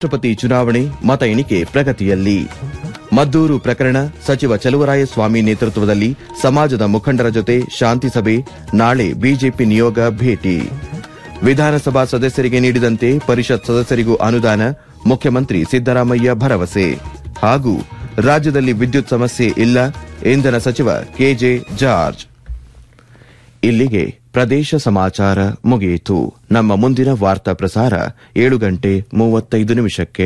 ರಾಷ್ಟ್ರಪತಿ ಚುನಾವಣೆ ಮತ ಎಣಿಕೆ ಪ್ರಗತಿಯಲ್ಲಿ ಮದ್ದೂರು ಪ್ರಕರಣ ಸಚಿವ ಚಲುವರಾಯಸ್ವಾಮಿ ನೇತೃತ್ವದಲ್ಲಿ ಸಮಾಜದ ಮುಖಂಡರ ಜೊತೆ ಶಾಂತಿ ಸಭೆ ನಾಳೆ ಬಿಜೆಪಿ ನಿಯೋಗ ಭೇಟಿ ವಿಧಾನಸಭಾ ಸದಸ್ಯರಿಗೆ ನೀಡಿದಂತೆ ಪರಿಷತ್ ಸದಸ್ಯರಿಗೂ ಅನುದಾನ ಮುಖ್ಯಮಂತ್ರಿ ಸಿದ್ದರಾಮಯ್ಯ ಭರವಸೆ ಹಾಗೂ ರಾಜ್ಯದಲ್ಲಿ ವಿದ್ಯುತ್ ಸಮಸ್ಯೆ ಇಲ್ಲ ಇಂಧನ ಸಚಿವ ಕೆಜೆ ಜಾರ್ಜ್ ಇಲ್ಲಿಗೆ ಪ್ರದೇಶ ಸಮಾಚಾರ ಮುಗಿಯಿತು ನಮ್ಮ ಮುಂದಿನ ವಾರ್ತಾ ಪ್ರಸಾರ ಏಳು ಗಂಟೆ ಮೂವತ್ತೈದು ನಿಮಿಷಕ್ಕೆ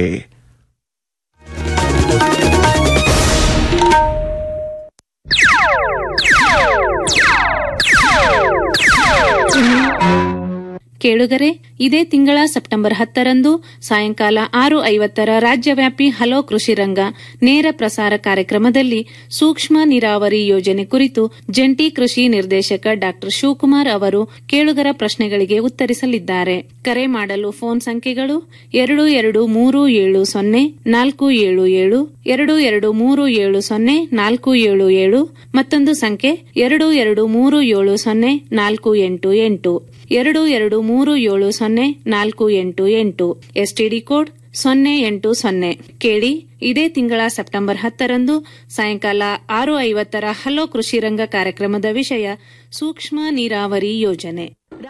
ಕೇಳುಗರೆ ಇದೇ ತಿಂಗಳ ಸೆಪ್ಟೆಂಬರ್ ಹತ್ತರಂದು ಸಾಯಂಕಾಲ ಆರು ಐವತ್ತರ ರಾಜ್ಯವ್ಯಾಪಿ ಹಲೋ ಕೃಷಿ ರಂಗ ನೇರ ಪ್ರಸಾರ ಕಾರ್ಯಕ್ರಮದಲ್ಲಿ ಸೂಕ್ಷ್ಮ ನೀರಾವರಿ ಯೋಜನೆ ಕುರಿತು ಜಂಟಿ ಕೃಷಿ ನಿರ್ದೇಶಕ ಡಾ ಶಿವಕುಮಾರ್ ಅವರು ಕೇಳುಗರ ಪ್ರಶ್ನೆಗಳಿಗೆ ಉತ್ತರಿಸಲಿದ್ದಾರೆ ಕರೆ ಮಾಡಲು ಫೋನ್ ಸಂಖ್ಯೆಗಳು ಎರಡು ಎರಡು ಮೂರು ಏಳು ಸೊನ್ನೆ ನಾಲ್ಕು ಏಳು ಏಳು ಎರಡು ಎರಡು ಮೂರು ಏಳು ಸೊನ್ನೆ ನಾಲ್ಕು ಏಳು ಏಳು ಮತ್ತೊಂದು ಸಂಖ್ಯೆ ಎರಡು ಎರಡು ಮೂರು ಏಳು ಸೊನ್ನೆ ನಾಲ್ಕು ಎಂಟು ಎಂಟು ಎರಡು ಎರಡು ಮೂರು ಏಳು ಸೊನ್ನೆ ನಾಲ್ಕು ಎಂಟು ಎಂಟು ಎಸ್ಟಿಡಿ ಕೋಡ್ ಸೊನ್ನೆ ಎಂಟು ಸೊನ್ನೆ ಕೇಳಿ ಇದೇ ತಿಂಗಳ ಸೆಪ್ಟೆಂಬರ್ ಹತ್ತರಂದು ಸಾಯಂಕಾಲ ಆರು ಐವತ್ತರ ಹಲೋ ಕೃಷಿ ರಂಗ ಕಾರ್ಯಕ್ರಮದ ವಿಷಯ ಸೂಕ್ಷ್ಮ ನೀರಾವರಿ ಯೋಜನೆ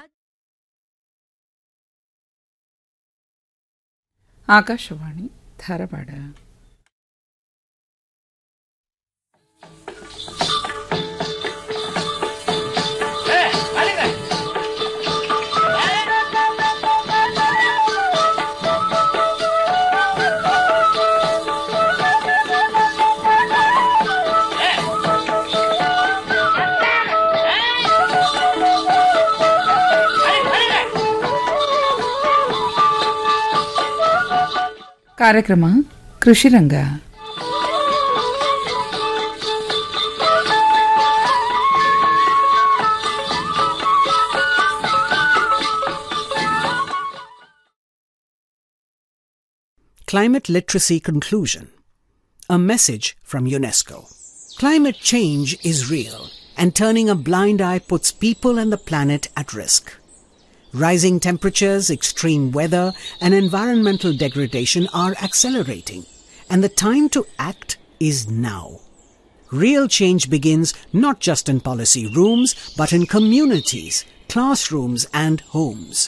ಆಕಾಶವಾಣಿ ಧಾರವಾಡ ಕಾರ್ಯಕ್ರಮ ಕೃಷಿರಂಗ Climate Literacy Conclusion A message from UNESCO. Climate change is real, and turning a blind eye puts people and the planet at risk. Rising temperatures, extreme weather, and environmental degradation are accelerating, and the time to act is now. Real change begins not just in policy rooms, but in communities, classrooms, and homes.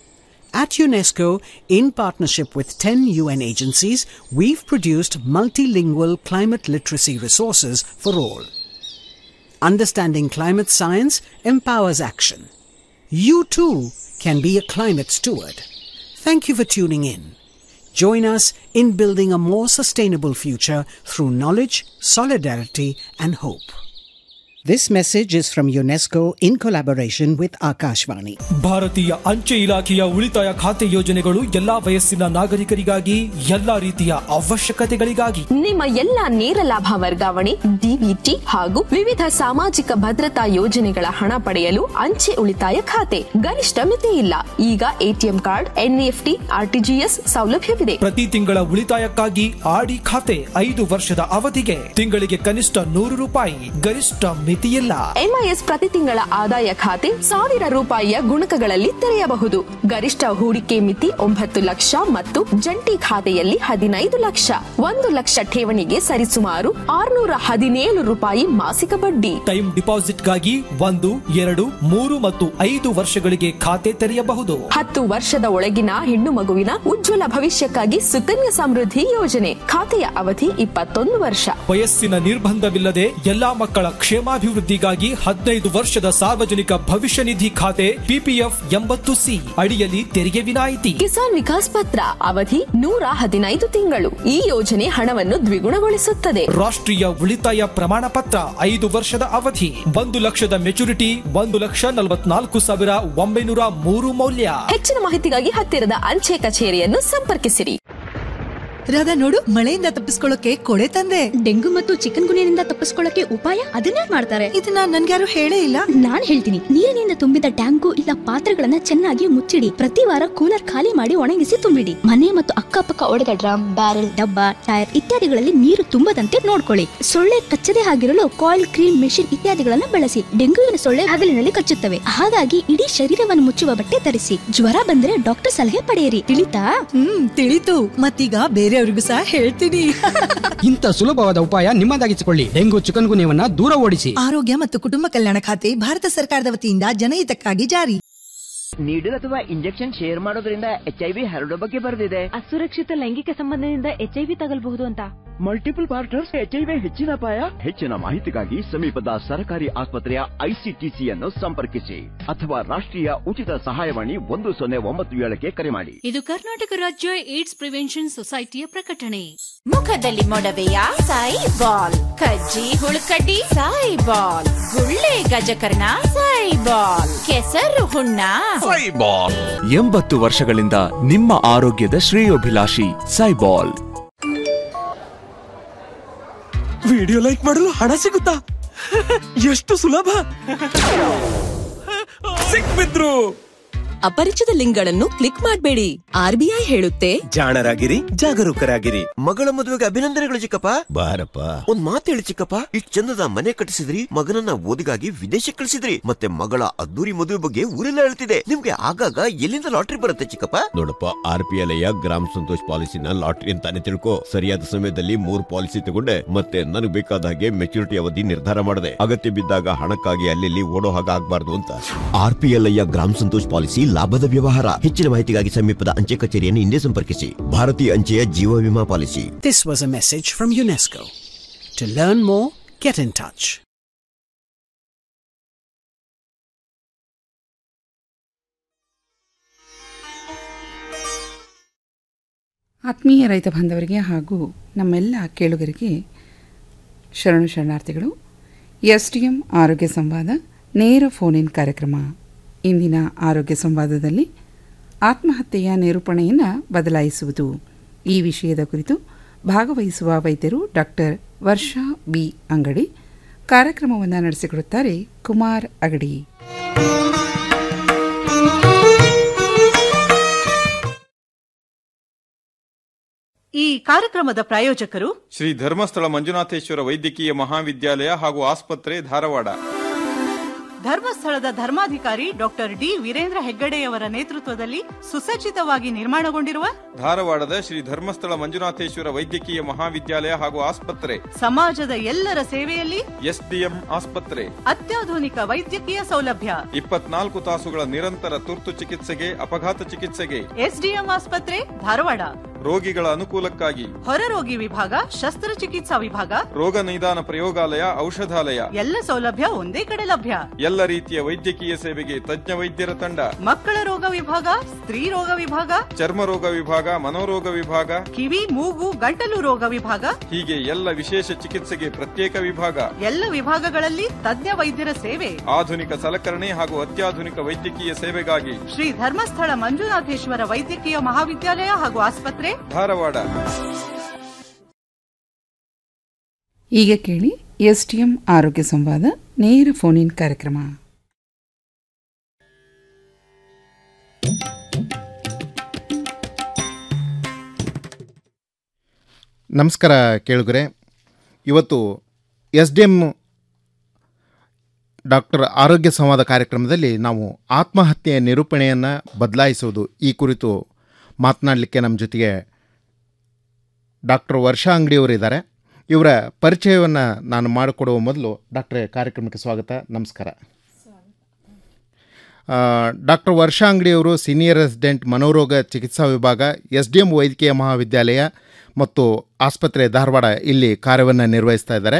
At UNESCO, in partnership with 10 UN agencies, we've produced multilingual climate literacy resources for all. Understanding climate science empowers action. You too can be a climate steward. Thank you for tuning in. Join us in building a more sustainable future through knowledge, solidarity, and hope. This message is from UNESCO in collaboration with Akashvani. ಭಾರತೀಯ ಅಂಚೆ ಇಲಾಖೆಯ ಉಳಿತಾಯ ಖಾತೆ ಯೋಜನೆಗಳು ಎಲ್ಲಾ ವಯಸ್ಸಿನ ನಾಗರಿಕರಿಗಾಗಿ ಎಲ್ಲಾ ರೀತಿಯ ಅವಶ್ಯಕತೆಗಳಿಗಾಗಿ ನಿಮ್ಮ ಎಲ್ಲ ನೇರ ಲಾಭ ವರ್ಗಾವಣೆ ಡಿಬಿಟಿ ಹಾಗೂ ವಿವಿಧ ಸಾಮಾಜಿಕ ಭದ್ರತಾ ಯೋಜನೆಗಳ ಹಣ ಪಡೆಯಲು ಅಂಚೆ ಉಳಿತಾಯ ಖಾತೆ ಗರಿಷ್ಠ ಮಿತಿ ಇಲ್ಲ ಈಗ ಎಟಿಎಂ ಕಾರ್ಡ್ ಎನ್ಇಎಫ್ಟಿ ಆರ್ಟಿಜಿಎಸ್ ಸೌಲಭ್ಯವಿದೆ ಪ್ರತಿ ತಿಂಗಳ ಉಳಿತಾಯಕ್ಕಾಗಿ ಆಡಿ ಖಾತೆ ಐದು ವರ್ಷದ ಅವಧಿಗೆ ತಿಂಗಳಿಗೆ ಕನಿಷ್ಠ ನೂರು ರೂಪಾಯಿ ಗರಿಷ್ಠ ಮಿತಿಯಿಲ್ಲ ಎಂಐಎಸ್ ಪ್ರತಿ ತಿಂಗಳ ಆದಾಯ ಖಾತೆ ಸಾವಿರ ರೂಪಾಯಿಯ ಗುಣಕಗಳಲ್ಲಿ ತೆರೆಯಬಹುದು ಗರಿಷ್ಠ ಹೂಡಿಕೆ ಮಿತಿ ಒಂಬತ್ತು ಲಕ್ಷ ಮತ್ತು ಜಂಟಿ ಖಾತೆಯಲ್ಲಿ ಹದಿನೈದು ಲಕ್ಷ ಒಂದು ಲಕ್ಷ ಠೇವಣಿಗೆ ಸರಿಸುಮಾರು ಆರುನೂರ ಹದಿನೇಳು ರೂಪಾಯಿ ಮಾಸಿಕ ಬಡ್ಡಿ ಟೈಮ್ ಡಿಪಾಸಿಟ್ಗಾಗಿ ಒಂದು ಎರಡು ಮೂರು ಮತ್ತು ಐದು ವರ್ಷಗಳಿಗೆ ಖಾತೆ ತೆರೆಯಬಹುದು ಹತ್ತು ವರ್ಷದ ಒಳಗಿನ ಹೆಣ್ಣು ಮಗುವಿನ ಉಜ್ವಲ ಭವಿಷ್ಯಕ್ಕಾಗಿ ಸುಕನ್ಯಾ ಸಮೃದ್ಧಿ ಯೋಜನೆ ಖಾತೆಯ ಅವಧಿ ಇಪ್ಪತ್ತೊಂದು ವರ್ಷ ವಯಸ್ಸಿನ ನಿರ್ಬಂಧವಿಲ್ಲದೆ ಎಲ್ಲಾ ಮಕ್ಕಳ ಕ್ಷೇಮಾಭಿವೃದ್ಧಿಗಾಗಿ ಹದಿನೈದು ವರ್ಷದ ಸಾರ್ವಜನಿಕ ಭವಿಷ್ಯ ನಿಧಿ ಖಾತೆ ಪಿಪಿಎಫ್ ಎಂಬತ್ತು ಸಿ ಅಡಿಯಲ್ಲಿ ತೆರಿಗೆ ವಿನಾಯಿತಿ ಕಿಸಾನ್ ವಿಕಾಸ್ ಪತ್ರ ಅವಧಿ ನೂರ ಹದಿನೈದು ತಿಂಗಳು ಈ ಯೋಜನೆ ಹಣವನ್ನು ದ್ವಿಗುಣಗೊಳಿಸುತ್ತದೆ ರಾಷ್ಟ್ರೀಯ ಉಳಿತಾಯ ಪ್ರಮಾಣ ಪತ್ರ ಐದು ವರ್ಷದ ಅವಧಿ ಒಂದು ಲಕ್ಷದ ಮೆಚುರಿಟಿ ಒಂದು ಲಕ್ಷ ನಲವತ್ನಾಲ್ಕು ಸಾವಿರ ಒಂಬೈನೂರ ಮೂರು ಮೌಲ್ಯ ಹೆಚ್ಚಿನ ಮಾಹಿತಿಗಾಗಿ ಹತ್ತಿರದ ಅಂಚೆ ಕಚೇರಿಯನ್ನು ಸಂಪರ್ಕಿಸಿರಿ ರಾಧಾ ನೋಡು ಮಳೆಯಿಂದ ತಪ್ಪಿಸ್ಕೊಳ್ಳೋಕೆ ಕೊಡೆ ತಂದೆ ಡೆಂಗು ಮತ್ತು ಚಿಕನ್ ಗುನಿಯಿಂದ ತಪ್ಪಿಸ್ಕೊಳ್ಳಕ್ಕೆ ಉಪಾಯ ಅದನ್ನೇ ಮಾಡ್ತಾರೆ ಇದನ್ನ ನನ್ಗ್ಯಾರು ಹೇಳೇ ಇಲ್ಲ ನಾನ್ ಹೇಳ್ತೀನಿ ನೀರಿನಿಂದ ತುಂಬಿದ ಟ್ಯಾಂಕು ಇಲ್ಲ ಪಾತ್ರೆಗಳನ್ನ ಚೆನ್ನಾಗಿ ಮುಚ್ಚಿಡಿ ಪ್ರತಿ ವಾರ ಕೂಲರ್ ಖಾಲಿ ಮಾಡಿ ಒಣಗಿಸಿ ತುಂಬಿಡಿ ಮನೆ ಮತ್ತು ಅಕ್ಕಪಕ್ಕ ಒಡೆದ ಡ್ರಮ್ ಬ್ಯಾರೆಲ್ ಡಬ್ಬ ಟೈರ್ ಇತ್ಯಾದಿಗಳಲ್ಲಿ ನೀರು ತುಂಬದಂತೆ ನೋಡ್ಕೊಳ್ಳಿ ಸೊಳ್ಳೆ ಕಚ್ಚದೆ ಆಗಿರಲು ಕಾಯಿಲ್ ಕ್ರೀಮ್ ಮೆಷಿನ್ ಇತ್ಯಾದಿಗಳನ್ನ ಬಳಸಿ ಡೆಂಗುವಿನ ಸೊಳ್ಳೆ ಹಗಲಿನಲ್ಲಿ ಕಚ್ಚುತ್ತವೆ ಹಾಗಾಗಿ ಇಡೀ ಶರೀರವನ್ನು ಮುಚ್ಚುವ ಬಟ್ಟೆ ಧರಿಸಿ ಜ್ವರ ಬಂದ್ರೆ ಡಾಕ್ಟರ್ ಸಲಹೆ ಪಡೆಯಿರಿ ತಿಳಿತಾ ಹ್ಮ್ ತಿಳಿತು ಮತ್ತೀಗ ಬೇರೆಯವ್ರಿಗೂ ಸಹ ಹೇಳ್ತೀನಿ ಇಂಥ ಸುಲಭವಾದ ಉಪಾಯ ನಿಮ್ಮದಾಗಿಸಿಕೊಳ್ಳಿ ಡೆಂಗು ಚಿಕನ್ ಗುನ್ಯವನ್ನ ದೂರ ಓಡಿಸಿ ಆರೋಗ್ಯ ಮತ್ತು ಕುಟುಂಬ ಕಲ್ಯಾಣ ಖಾತೆ ಭಾರತ ಸರ್ಕಾರದ ವತಿಯಿಂದ ಜನಹಿತಕ್ಕಾಗಿ ಜಾರಿ ನೀಡಲ್ ಅಥವಾ ಇಂಜೆಕ್ಷನ್ ಶೇರ್ ಮಾಡೋದ್ರಿಂದ ಎಚ್ ಐ ವಿ ಹರಡೋ ಬಗ್ಗೆ ಬರೆದಿದೆ ಅಸುರಕ್ಷಿತ ಲೈಂಗಿಕ ಸಂಬಂಧದಿಂದ ಎಚ್ಐವಿ ತಗಲ್ಬಹುದು ಅಂತ multiple partners H I V ಹೆಚ್ಚಿನ ಅಪಾಯ ಹೆಚ್ಚಿನ ಮಾಹಿತಿಗಾಗಿ ಸಮೀಪದ ಸರ್ಕಾರಿ ಆಸ್ಪತ್ರೆಯ ಐಸಿಟಿಸಿಯನ್ನು ಸಂಪರ್ಕಿಸಿ ಅಥವಾ ರಾಷ್ಟ್ರೀಯ ಉಚಿತ ಸಹಾಯವಾಣಿ ಒಂದು ಸೊನ್ನೆ ಒಂಬತ್ತು ಏಳಕ್ಕೆ ಕರೆ ಮಾಡಿ ಇದು ಕರ್ನಾಟಕ ರಾಜ್ಯ ಏಡ್ಸ್ ಪ್ರಿವೆನ್ಷನ್ ಸೊಸೈಟಿಯ ಪ್ರಕಟಣೆ ಮುಖದಲ್ಲಿ ಮೊಡವೆಯ ಸಾಯಿ ಬಾಲ್ ಕಜ್ಜಿ ಹುಳುಕಡ್ಡಿ ಸಾಯಿ ಬಾಲ್ ಗುಳ್ಳೆ ಗಜಕರ್ಣ ಸಾಯಿ ಬಾಲ್ ಕೆಸರು ಹುಣ್ಣ ಸೈಬಾಲ್ ಎಂಬತ್ತು ವರ್ಷಗಳಿಂದ ನಿಮ್ಮ ಆರೋಗ್ಯದ ಶ್ರೇಯೋಭಿಲಾಷಿ ಸೈಬಾಲ್ ವಿಡಿಯೋ ಲೈಕ್ ಮಾಡಲು ಹಣ ಸಿಗುತ್ತಾ ಎಷ್ಟು ಸುಲಭ ಸಿಕ್ಬಿದ್ರು ಅಪರಿಚಿತ ಲಿಂಕ್ಗಳನ್ನು ಕ್ಲಿಕ್ ಮಾಡಬೇಡಿ ಆರ್ಬಿಐ ಹೇಳುತ್ತೆ ಜಾಣರಾಗಿರಿ ಜಾಗರೂಕರಾಗಿರಿ ಮಗಳ ಮದುವೆಗೆ ಅಭಿನಂದನೆಗಳು ಚಿಕ್ಕಪ್ಪ ಬಾರಪ್ಪ ಒಂದ್ ಮಾತು ಹೇಳಿ ಚಿಕ್ಕಪ್ಪ ಇಷ್ಟ್ ಚಂದದ ಮನೆ ಕಟ್ಟಿಸಿದ್ರಿ ಮಗನನ್ನ ಓದಿಗಾಗಿ ವಿದೇಶಕ್ಕೆ ಕಳಿಸಿದ್ರಿ ಮತ್ತೆ ಮಗಳ ಅದ್ದೂರಿ ಮದುವೆ ಬಗ್ಗೆ ಊರೆಲ್ಲ ಹೇಳ್ತಿದೆ ನಿಮ್ಗೆ ಆಗಾಗ ಎಲ್ಲಿಂದ ಲಾಟ್ರಿ ಬರುತ್ತೆ ಚಿಕ್ಕಪ್ಪ ನೋಡಪ್ಪ R P L Gram Santosh ಪಾಲಿಸಿನ ಲಾಟ್ರಿ ಅಂತಾನೆ ತಿಳ್ಕೊ ಸರಿಯಾದ ಸಮಯದಲ್ಲಿ ಮೂರ್ ಪಾಲಿಸಿ ತಗೊಂಡೆ ಮತ್ತೆ ನನಗೆ ಬೇಕಾದ ಹಾಗೆ ಮೆಚುರಿಟಿ ಅವಧಿ ನಿರ್ಧಾರ ಮಾಡಿದೆ ಅಗತ್ಯ ಬಿದ್ದಾಗ ಹಣಕ್ಕಾಗಿ ಅಲ್ಲಿ ಓಡೋ ಹಾಗೆ ಆಗ್ಬಾರ್ದು ಅಂತ R P L Gram Santosh policy ಲಾಭದ ವ್ಯವಹಾರ ಹೆಚ್ಚಿನ ಮಾಹಿತಿಗಾಗಿ ಸಮೀಪದ ಅಂಚೆ ಕಚೇರಿಯನ್ನು ಹಿಂದೆ ಸಂಪರ್ಕಿಸಿ ಭಾರತೀಯ ಅಂಚೆಯ ಜೀವ ವಿಮಾ policy This was a message from UNESCO. To learn more, get in touch. ಆತ್ಮೀಯ ರೈತ ಬಾಂಧವರಿಗೆ ಹಾಗೂ ನಮ್ಮೆಲ್ಲ ಕೇಳುಗರಿಗೆ ಶರಣು ಶರಣಾರ್ಥಿಗಳು ಎಸ್ ಟಿ ಎಂ ಆರೋಗ್ಯ ಸಂವಾದ ನೇರ ಫೋನ್ ಇನ್ ಕಾರ್ಯಕ್ರಮ ಇಂದಿನ ಆರೋಗ್ಯ ಸಂವಾದದಲ್ಲಿ ಆತ್ಮಹತ್ಯೆಯ ನಿರೂಪಣೆಯನ್ನು ಬದಲಾಯಿಸುವುದು ಈ ವಿಷಯದ ಕುರಿತು ಭಾಗವಹಿಸುವ ವೈದ್ಯರು ಡಾಕ್ಟರ್ ವರ್ಷಾ ಬಿ ಅಂಗಡಿ ಕಾರ್ಯಕ್ರಮವನ್ನು ನಡೆಸಿಕೊಡುತ್ತಾರೆ ಕುಮಾರ್ ಅಗಡಿ ಈ ಕಾರ್ಯಕ್ರಮದ ಪ್ರಾಯೋಜಕರು ಶ್ರೀ ಧರ್ಮಸ್ಥಳ ಮಂಜುನಾಥೇಶ್ವರ ವೈದ್ಯಕೀಯ ಮಹಾವಿದ್ಯಾಲಯ ಹಾಗೂ ಆಸ್ಪತ್ರೆ ಧಾರವಾಡ ಧರ್ಮಸ್ಥಳದ ಧರ್ಮಾಧಿಕಾರಿ ಡಾಕ್ಟರ್ ಡಿ ವೀರೇಂದ್ರ ಹೆಗ್ಗಡೆಯವರ ನೇತೃತ್ವದಲ್ಲಿ ಸುಸಜ್ಜಿತವಾಗಿ ನಿರ್ಮಾಣಗೊಂಡಿರುವ ಧಾರವಾಡದ ಶ್ರೀ ಧರ್ಮಸ್ಥಳ ಮಂಜುನಾಥೇಶ್ವರ ವೈದ್ಯಕೀಯ ಮಹಾವಿದ್ಯಾಲಯ ಹಾಗೂ ಆಸ್ಪತ್ರೆ ಸಮಾಜದ ಎಲ್ಲರ ಸೇವೆಯಲ್ಲಿ ಎಸ್ಡಿಎಂ ಆಸ್ಪತ್ರೆ ಅತ್ಯಾಧುನಿಕ ವೈದ್ಯಕೀಯ ಸೌಲಭ್ಯ ಇಪ್ಪತ್ನಾಲ್ಕು ತಾಸುಗಳ ನಿರಂತರ ತುರ್ತು ಚಿಕಿತ್ಸೆಗೆ ಅಪಘಾತ ಚಿಕಿತ್ಸೆಗೆ ಎಸ್ಡಿಎಂ ಆಸ್ಪತ್ರೆ ಧಾರವಾಡ ರೋಗಿಗಳ ಅನುಕೂಲಕ್ಕಾಗಿ ಹೊರರೋಗಿ ವಿಭಾಗ ಶಸ್ತ್ರಚಿಕಿತ್ಸಾ ವಿಭಾಗ ರೋಗ ನಿದಾನ ಪ್ರಯೋಗಾಲಯ ಔಷಧಾಲಯ ಎಲ್ಲ ಸೌಲಭ್ಯ ಒಂದೇ ಕಡೆ ಲಭ್ಯ ಎಲ್ಲ ರೀತಿಯ ವೈದ್ಯಕೀಯ ಸೇವೆಗೆ ತಜ್ಞ ವೈದ್ಯರ ತಂಡ ಮಕ್ಕಳ ರೋಗ ವಿಭಾಗ ಸ್ತ್ರೀ ರೋಗ ವಿಭಾಗ ಚರ್ಮ ರೋಗ ವಿಭಾಗ ಮನೋರೋಗ ವಿಭಾಗ ಕಿವಿ ಮೂಗು ಗಂಟಲು ರೋಗ ವಿಭಾಗ ಹೀಗೆ ಎಲ್ಲ ವಿಶೇಷ ಚಿಕಿತ್ಸೆಗೆ ಪ್ರತ್ಯೇಕ ವಿಭಾಗ ಎಲ್ಲ ವಿಭಾಗಗಳಲ್ಲಿ ತಜ್ಞ ವೈದ್ಯರ ಸೇವೆ ಆಧುನಿಕ ಸಲಕರಣೆ ಹಾಗೂ ಅತ್ಯಾಧುನಿಕ ವೈದ್ಯಕೀಯ ಸೇವೆಗಾಗಿ ಶ್ರೀ ಧರ್ಮಸ್ಥಳ ಮಂಜುನಾಥೇಶ್ವರ ವೈದ್ಯಕೀಯ ಮಹಾವಿದ್ಯಾಲಯ ಹಾಗೂ ಆಸ್ಪತ್ರೆ ಧಾರವಾಡ ಈಗ ಕೇಳಿ ಎಸ್ಟಿಎಂ ಆರೋಗ್ಯ ಸಂವಾದ ನೇರ ಫೋನ್ ಇನ್ ಕಾರ್ಯಕ್ರಮ ನಮಸ್ಕಾರ ಕೇಳುಗರೆ ಇವತ್ತು ಎಸ್ ಡಿ ಎಮ್ ಡಾಕ್ಟರ್ ಆರೋಗ್ಯ ಸಂವಾದ ಕಾರ್ಯಕ್ರಮದಲ್ಲಿ ನಾವು ಆತ್ಮಹತ್ಯೆಯ ನಿರೂಪಣೆಯನ್ನು ಬದಲಾಯಿಸುವುದು ಈ ಕುರಿತು ಮಾತನಾಡಲಿಕ್ಕೆ ನಮ್ಮ ಜೊತೆಗೆ ಡಾಕ್ಟರ್ ವರ್ಷಾ ಅಂಗಡಿಯವರಿದ್ದಾರೆ ಇವರ ಪರಿಚಯವನ್ನು ನಾನು ಮಾಡಿಕೊಡುವ ಮೊದಲು ಡಾಕ್ಟ್ರೇ ಕಾರ್ಯಕ್ರಮಕ್ಕೆ ಸ್ವಾಗತ ನಮಸ್ಕಾರ ಡಾಕ್ಟರ್ ವರ್ಷಾ ಅಂಗಡಿಯವರು ಸೀನಿಯರ್ ರೆಸಿಡೆಂಟ್ ಮನೋರೋಗ ಚಿಕಿತ್ಸಾ ವಿಭಾಗ ಎಸ್ ಡಿ ಎಂ ವೈದ್ಯಕೀಯ ಮಹಾವಿದ್ಯಾಲಯ ಮತ್ತು ಆಸ್ಪತ್ರೆ ಧಾರವಾಡ ಇಲ್ಲಿ ಕಾರ್ಯವನ್ನು ನಿರ್ವಹಿಸ್ತಾ ಇದ್ದಾರೆ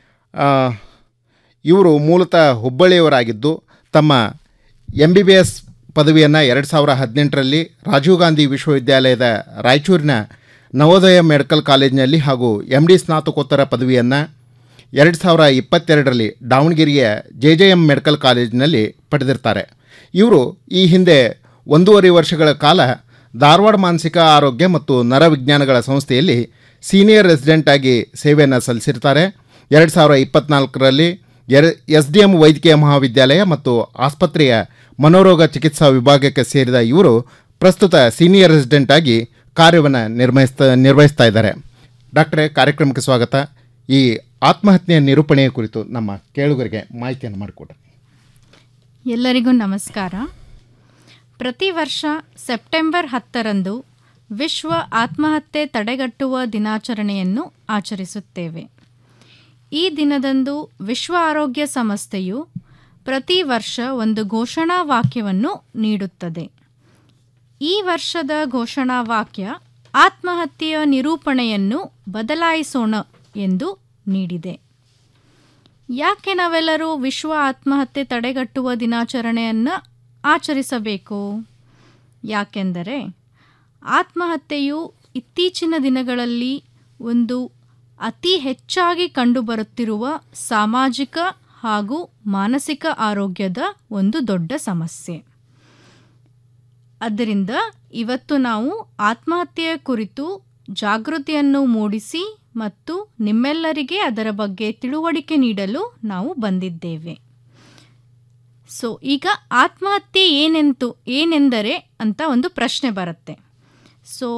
ಇವರು ಮೂಲತಃ ಹುಬ್ಬಳ್ಳಿಯವರಾಗಿದ್ದು ತಮ್ಮ ಎಂ ಬಿ ಬಿ ಎಸ್ ಪದವಿಯನ್ನು ಎರಡು ಸಾವಿರ ಹದಿನೆಂಟರಲ್ಲಿ ರಾಜೀವ್ ಗಾಂಧಿ ವಿಶ್ವವಿದ್ಯಾಲಯದ ರಾಯಚೂರಿನ ನವೋದಯ ಮೆಡಿಕಲ್ ಕಾಲೇಜಿನಲ್ಲಿ ಹಾಗೂ ಎಂ ಡಿ ಸ್ನಾತಕೋತ್ತರ ಪದವಿಯನ್ನು ಎರಡು ಸಾವಿರ ಇಪ್ಪತ್ತೆರಡರಲ್ಲಿ ದಾವಣಗೆರೆಯ ಜೆ ಜೆ ಎಂ ಮೆಡಿಕಲ್ ಕಾಲೇಜಿನಲ್ಲಿ ಪಡೆದಿರ್ತಾರೆ ಇವರು ಈ ಹಿಂದೆ ಒಂದೂವರೆ ವರ್ಷಗಳ ಕಾಲ ಧಾರವಾಡ ಮಾನಸಿಕ ಆರೋಗ್ಯ ಮತ್ತು ನರವಿಜ್ಞಾನಗಳ ಸಂಸ್ಥೆಯಲ್ಲಿ ಸೀನಿಯರ್ ರೆಸಿಡೆಂಟ್ ಆಗಿ ಸೇವೆಯನ್ನು ಸಲ್ಲಿಸಿರ್ತಾರೆ ಎರಡು ಸಾವಿರ ಇಪ್ಪತ್ನಾಲ್ಕರಲ್ಲಿ ಎರ್ ಎಸ್ ಡಿ ಎಂ ವೈದ್ಯಕೀಯ ಮಹಾವಿದ್ಯಾಲಯ ಮತ್ತು ಆಸ್ಪತ್ರೆಯ ಮನೋರೋಗ ಚಿಕಿತ್ಸಾ ವಿಭಾಗಕ್ಕೆ ಸೇರಿದ ಇವರು ಪ್ರಸ್ತುತ ಸೀನಿಯರ್ ರೆಸಿಡೆಂಟ್ ಆಗಿ ಕಾರ್ಯವನ್ನು ನಿರ್ವಹಿಸ್ತಾ ನಿರ್ವಹಿಸ್ತಾ ಇದ್ದಾರೆ ಡಾಕ್ಟ್ರೇ ಕಾರ್ಯಕ್ರಮಕ್ಕೆ ಸ್ವಾಗತ ಈ ಆತ್ಮಹತ್ಯೆಯ ನಿರೂಪಣೆಯ ಕುರಿತು ನಮ್ಮ ಕೇಳುಗರಿಗೆ ಮಾಹಿತಿಯನ್ನು ಮಾಡಿಕೊಡ್ರಿ ಎಲ್ಲರಿಗೂ ನಮಸ್ಕಾರ ಪ್ರತಿ ವರ್ಷ ಸೆಪ್ಟೆಂಬರ್ ಹತ್ತರಂದು ವಿಶ್ವ ಆತ್ಮಹತ್ಯೆ ತಡೆಗಟ್ಟುವ ದಿನಾಚರಣೆಯನ್ನು ಆಚರಿಸುತ್ತೇವೆ ಈ ದಿನದಂದು ವಿಶ್ವ ಆರೋಗ್ಯ ಸಂಸ್ಥೆಯು ಪ್ರತಿ ವರ್ಷ ಒಂದು ಘೋಷಣಾ ವಾಕ್ಯವನ್ನು ನೀಡುತ್ತದೆ ಈ ವರ್ಷದ ಘೋಷಣಾ ವಾಕ್ಯ ಆತ್ಮಹತ್ಯೆಯ ನಿರೂಪಣೆಯನ್ನು ಬದಲಾಯಿಸೋಣ ಎಂದು ನೀಡಿದೆ ಯಾಕೆ ನಾವೆಲ್ಲರೂ ವಿಶ್ವ ಆತ್ಮಹತ್ಯೆ ತಡೆಗಟ್ಟುವ ದಿನಾಚರಣೆಯನ್ನು ಆಚರಿಸಬೇಕು ಯಾಕೆಂದರೆ ಆತ್ಮಹತ್ಯೆಯು ಇತ್ತೀಚಿನ ದಿನಗಳಲ್ಲಿ ಒಂದು ಅತಿ ಹೆಚ್ಚಾಗಿ ಕಂಡುಬರುತ್ತಿರುವ ಸಾಮಾಜಿಕ ಹಾಗೂ ಮಾನಸಿಕ ಆರೋಗ್ಯದ ಒಂದು ದೊಡ್ಡ ಸಮಸ್ಯೆ ಆದ್ದರಿಂದ ಇವತ್ತು ನಾವು ಆತ್ಮಹತ್ಯೆಯ ಕುರಿತು ಜಾಗೃತಿಯನ್ನು ಮೂಡಿಸಿ ಮತ್ತು ನಿಮ್ಮೆಲ್ಲರಿಗೆ ಅದರ ಬಗ್ಗೆ ತಿಳುವಳಿಕೆ ನೀಡಲು ನಾವು ಬಂದಿದ್ದೇವೆ ಸೊ ಈಗ ಆತ್ಮಹತ್ಯೆ ಏನೆಂತು ಏನೆಂದರೆ ಅಂತ ಒಂದು ಪ್ರಶ್ನೆ ಬರುತ್ತೆ ಸೊ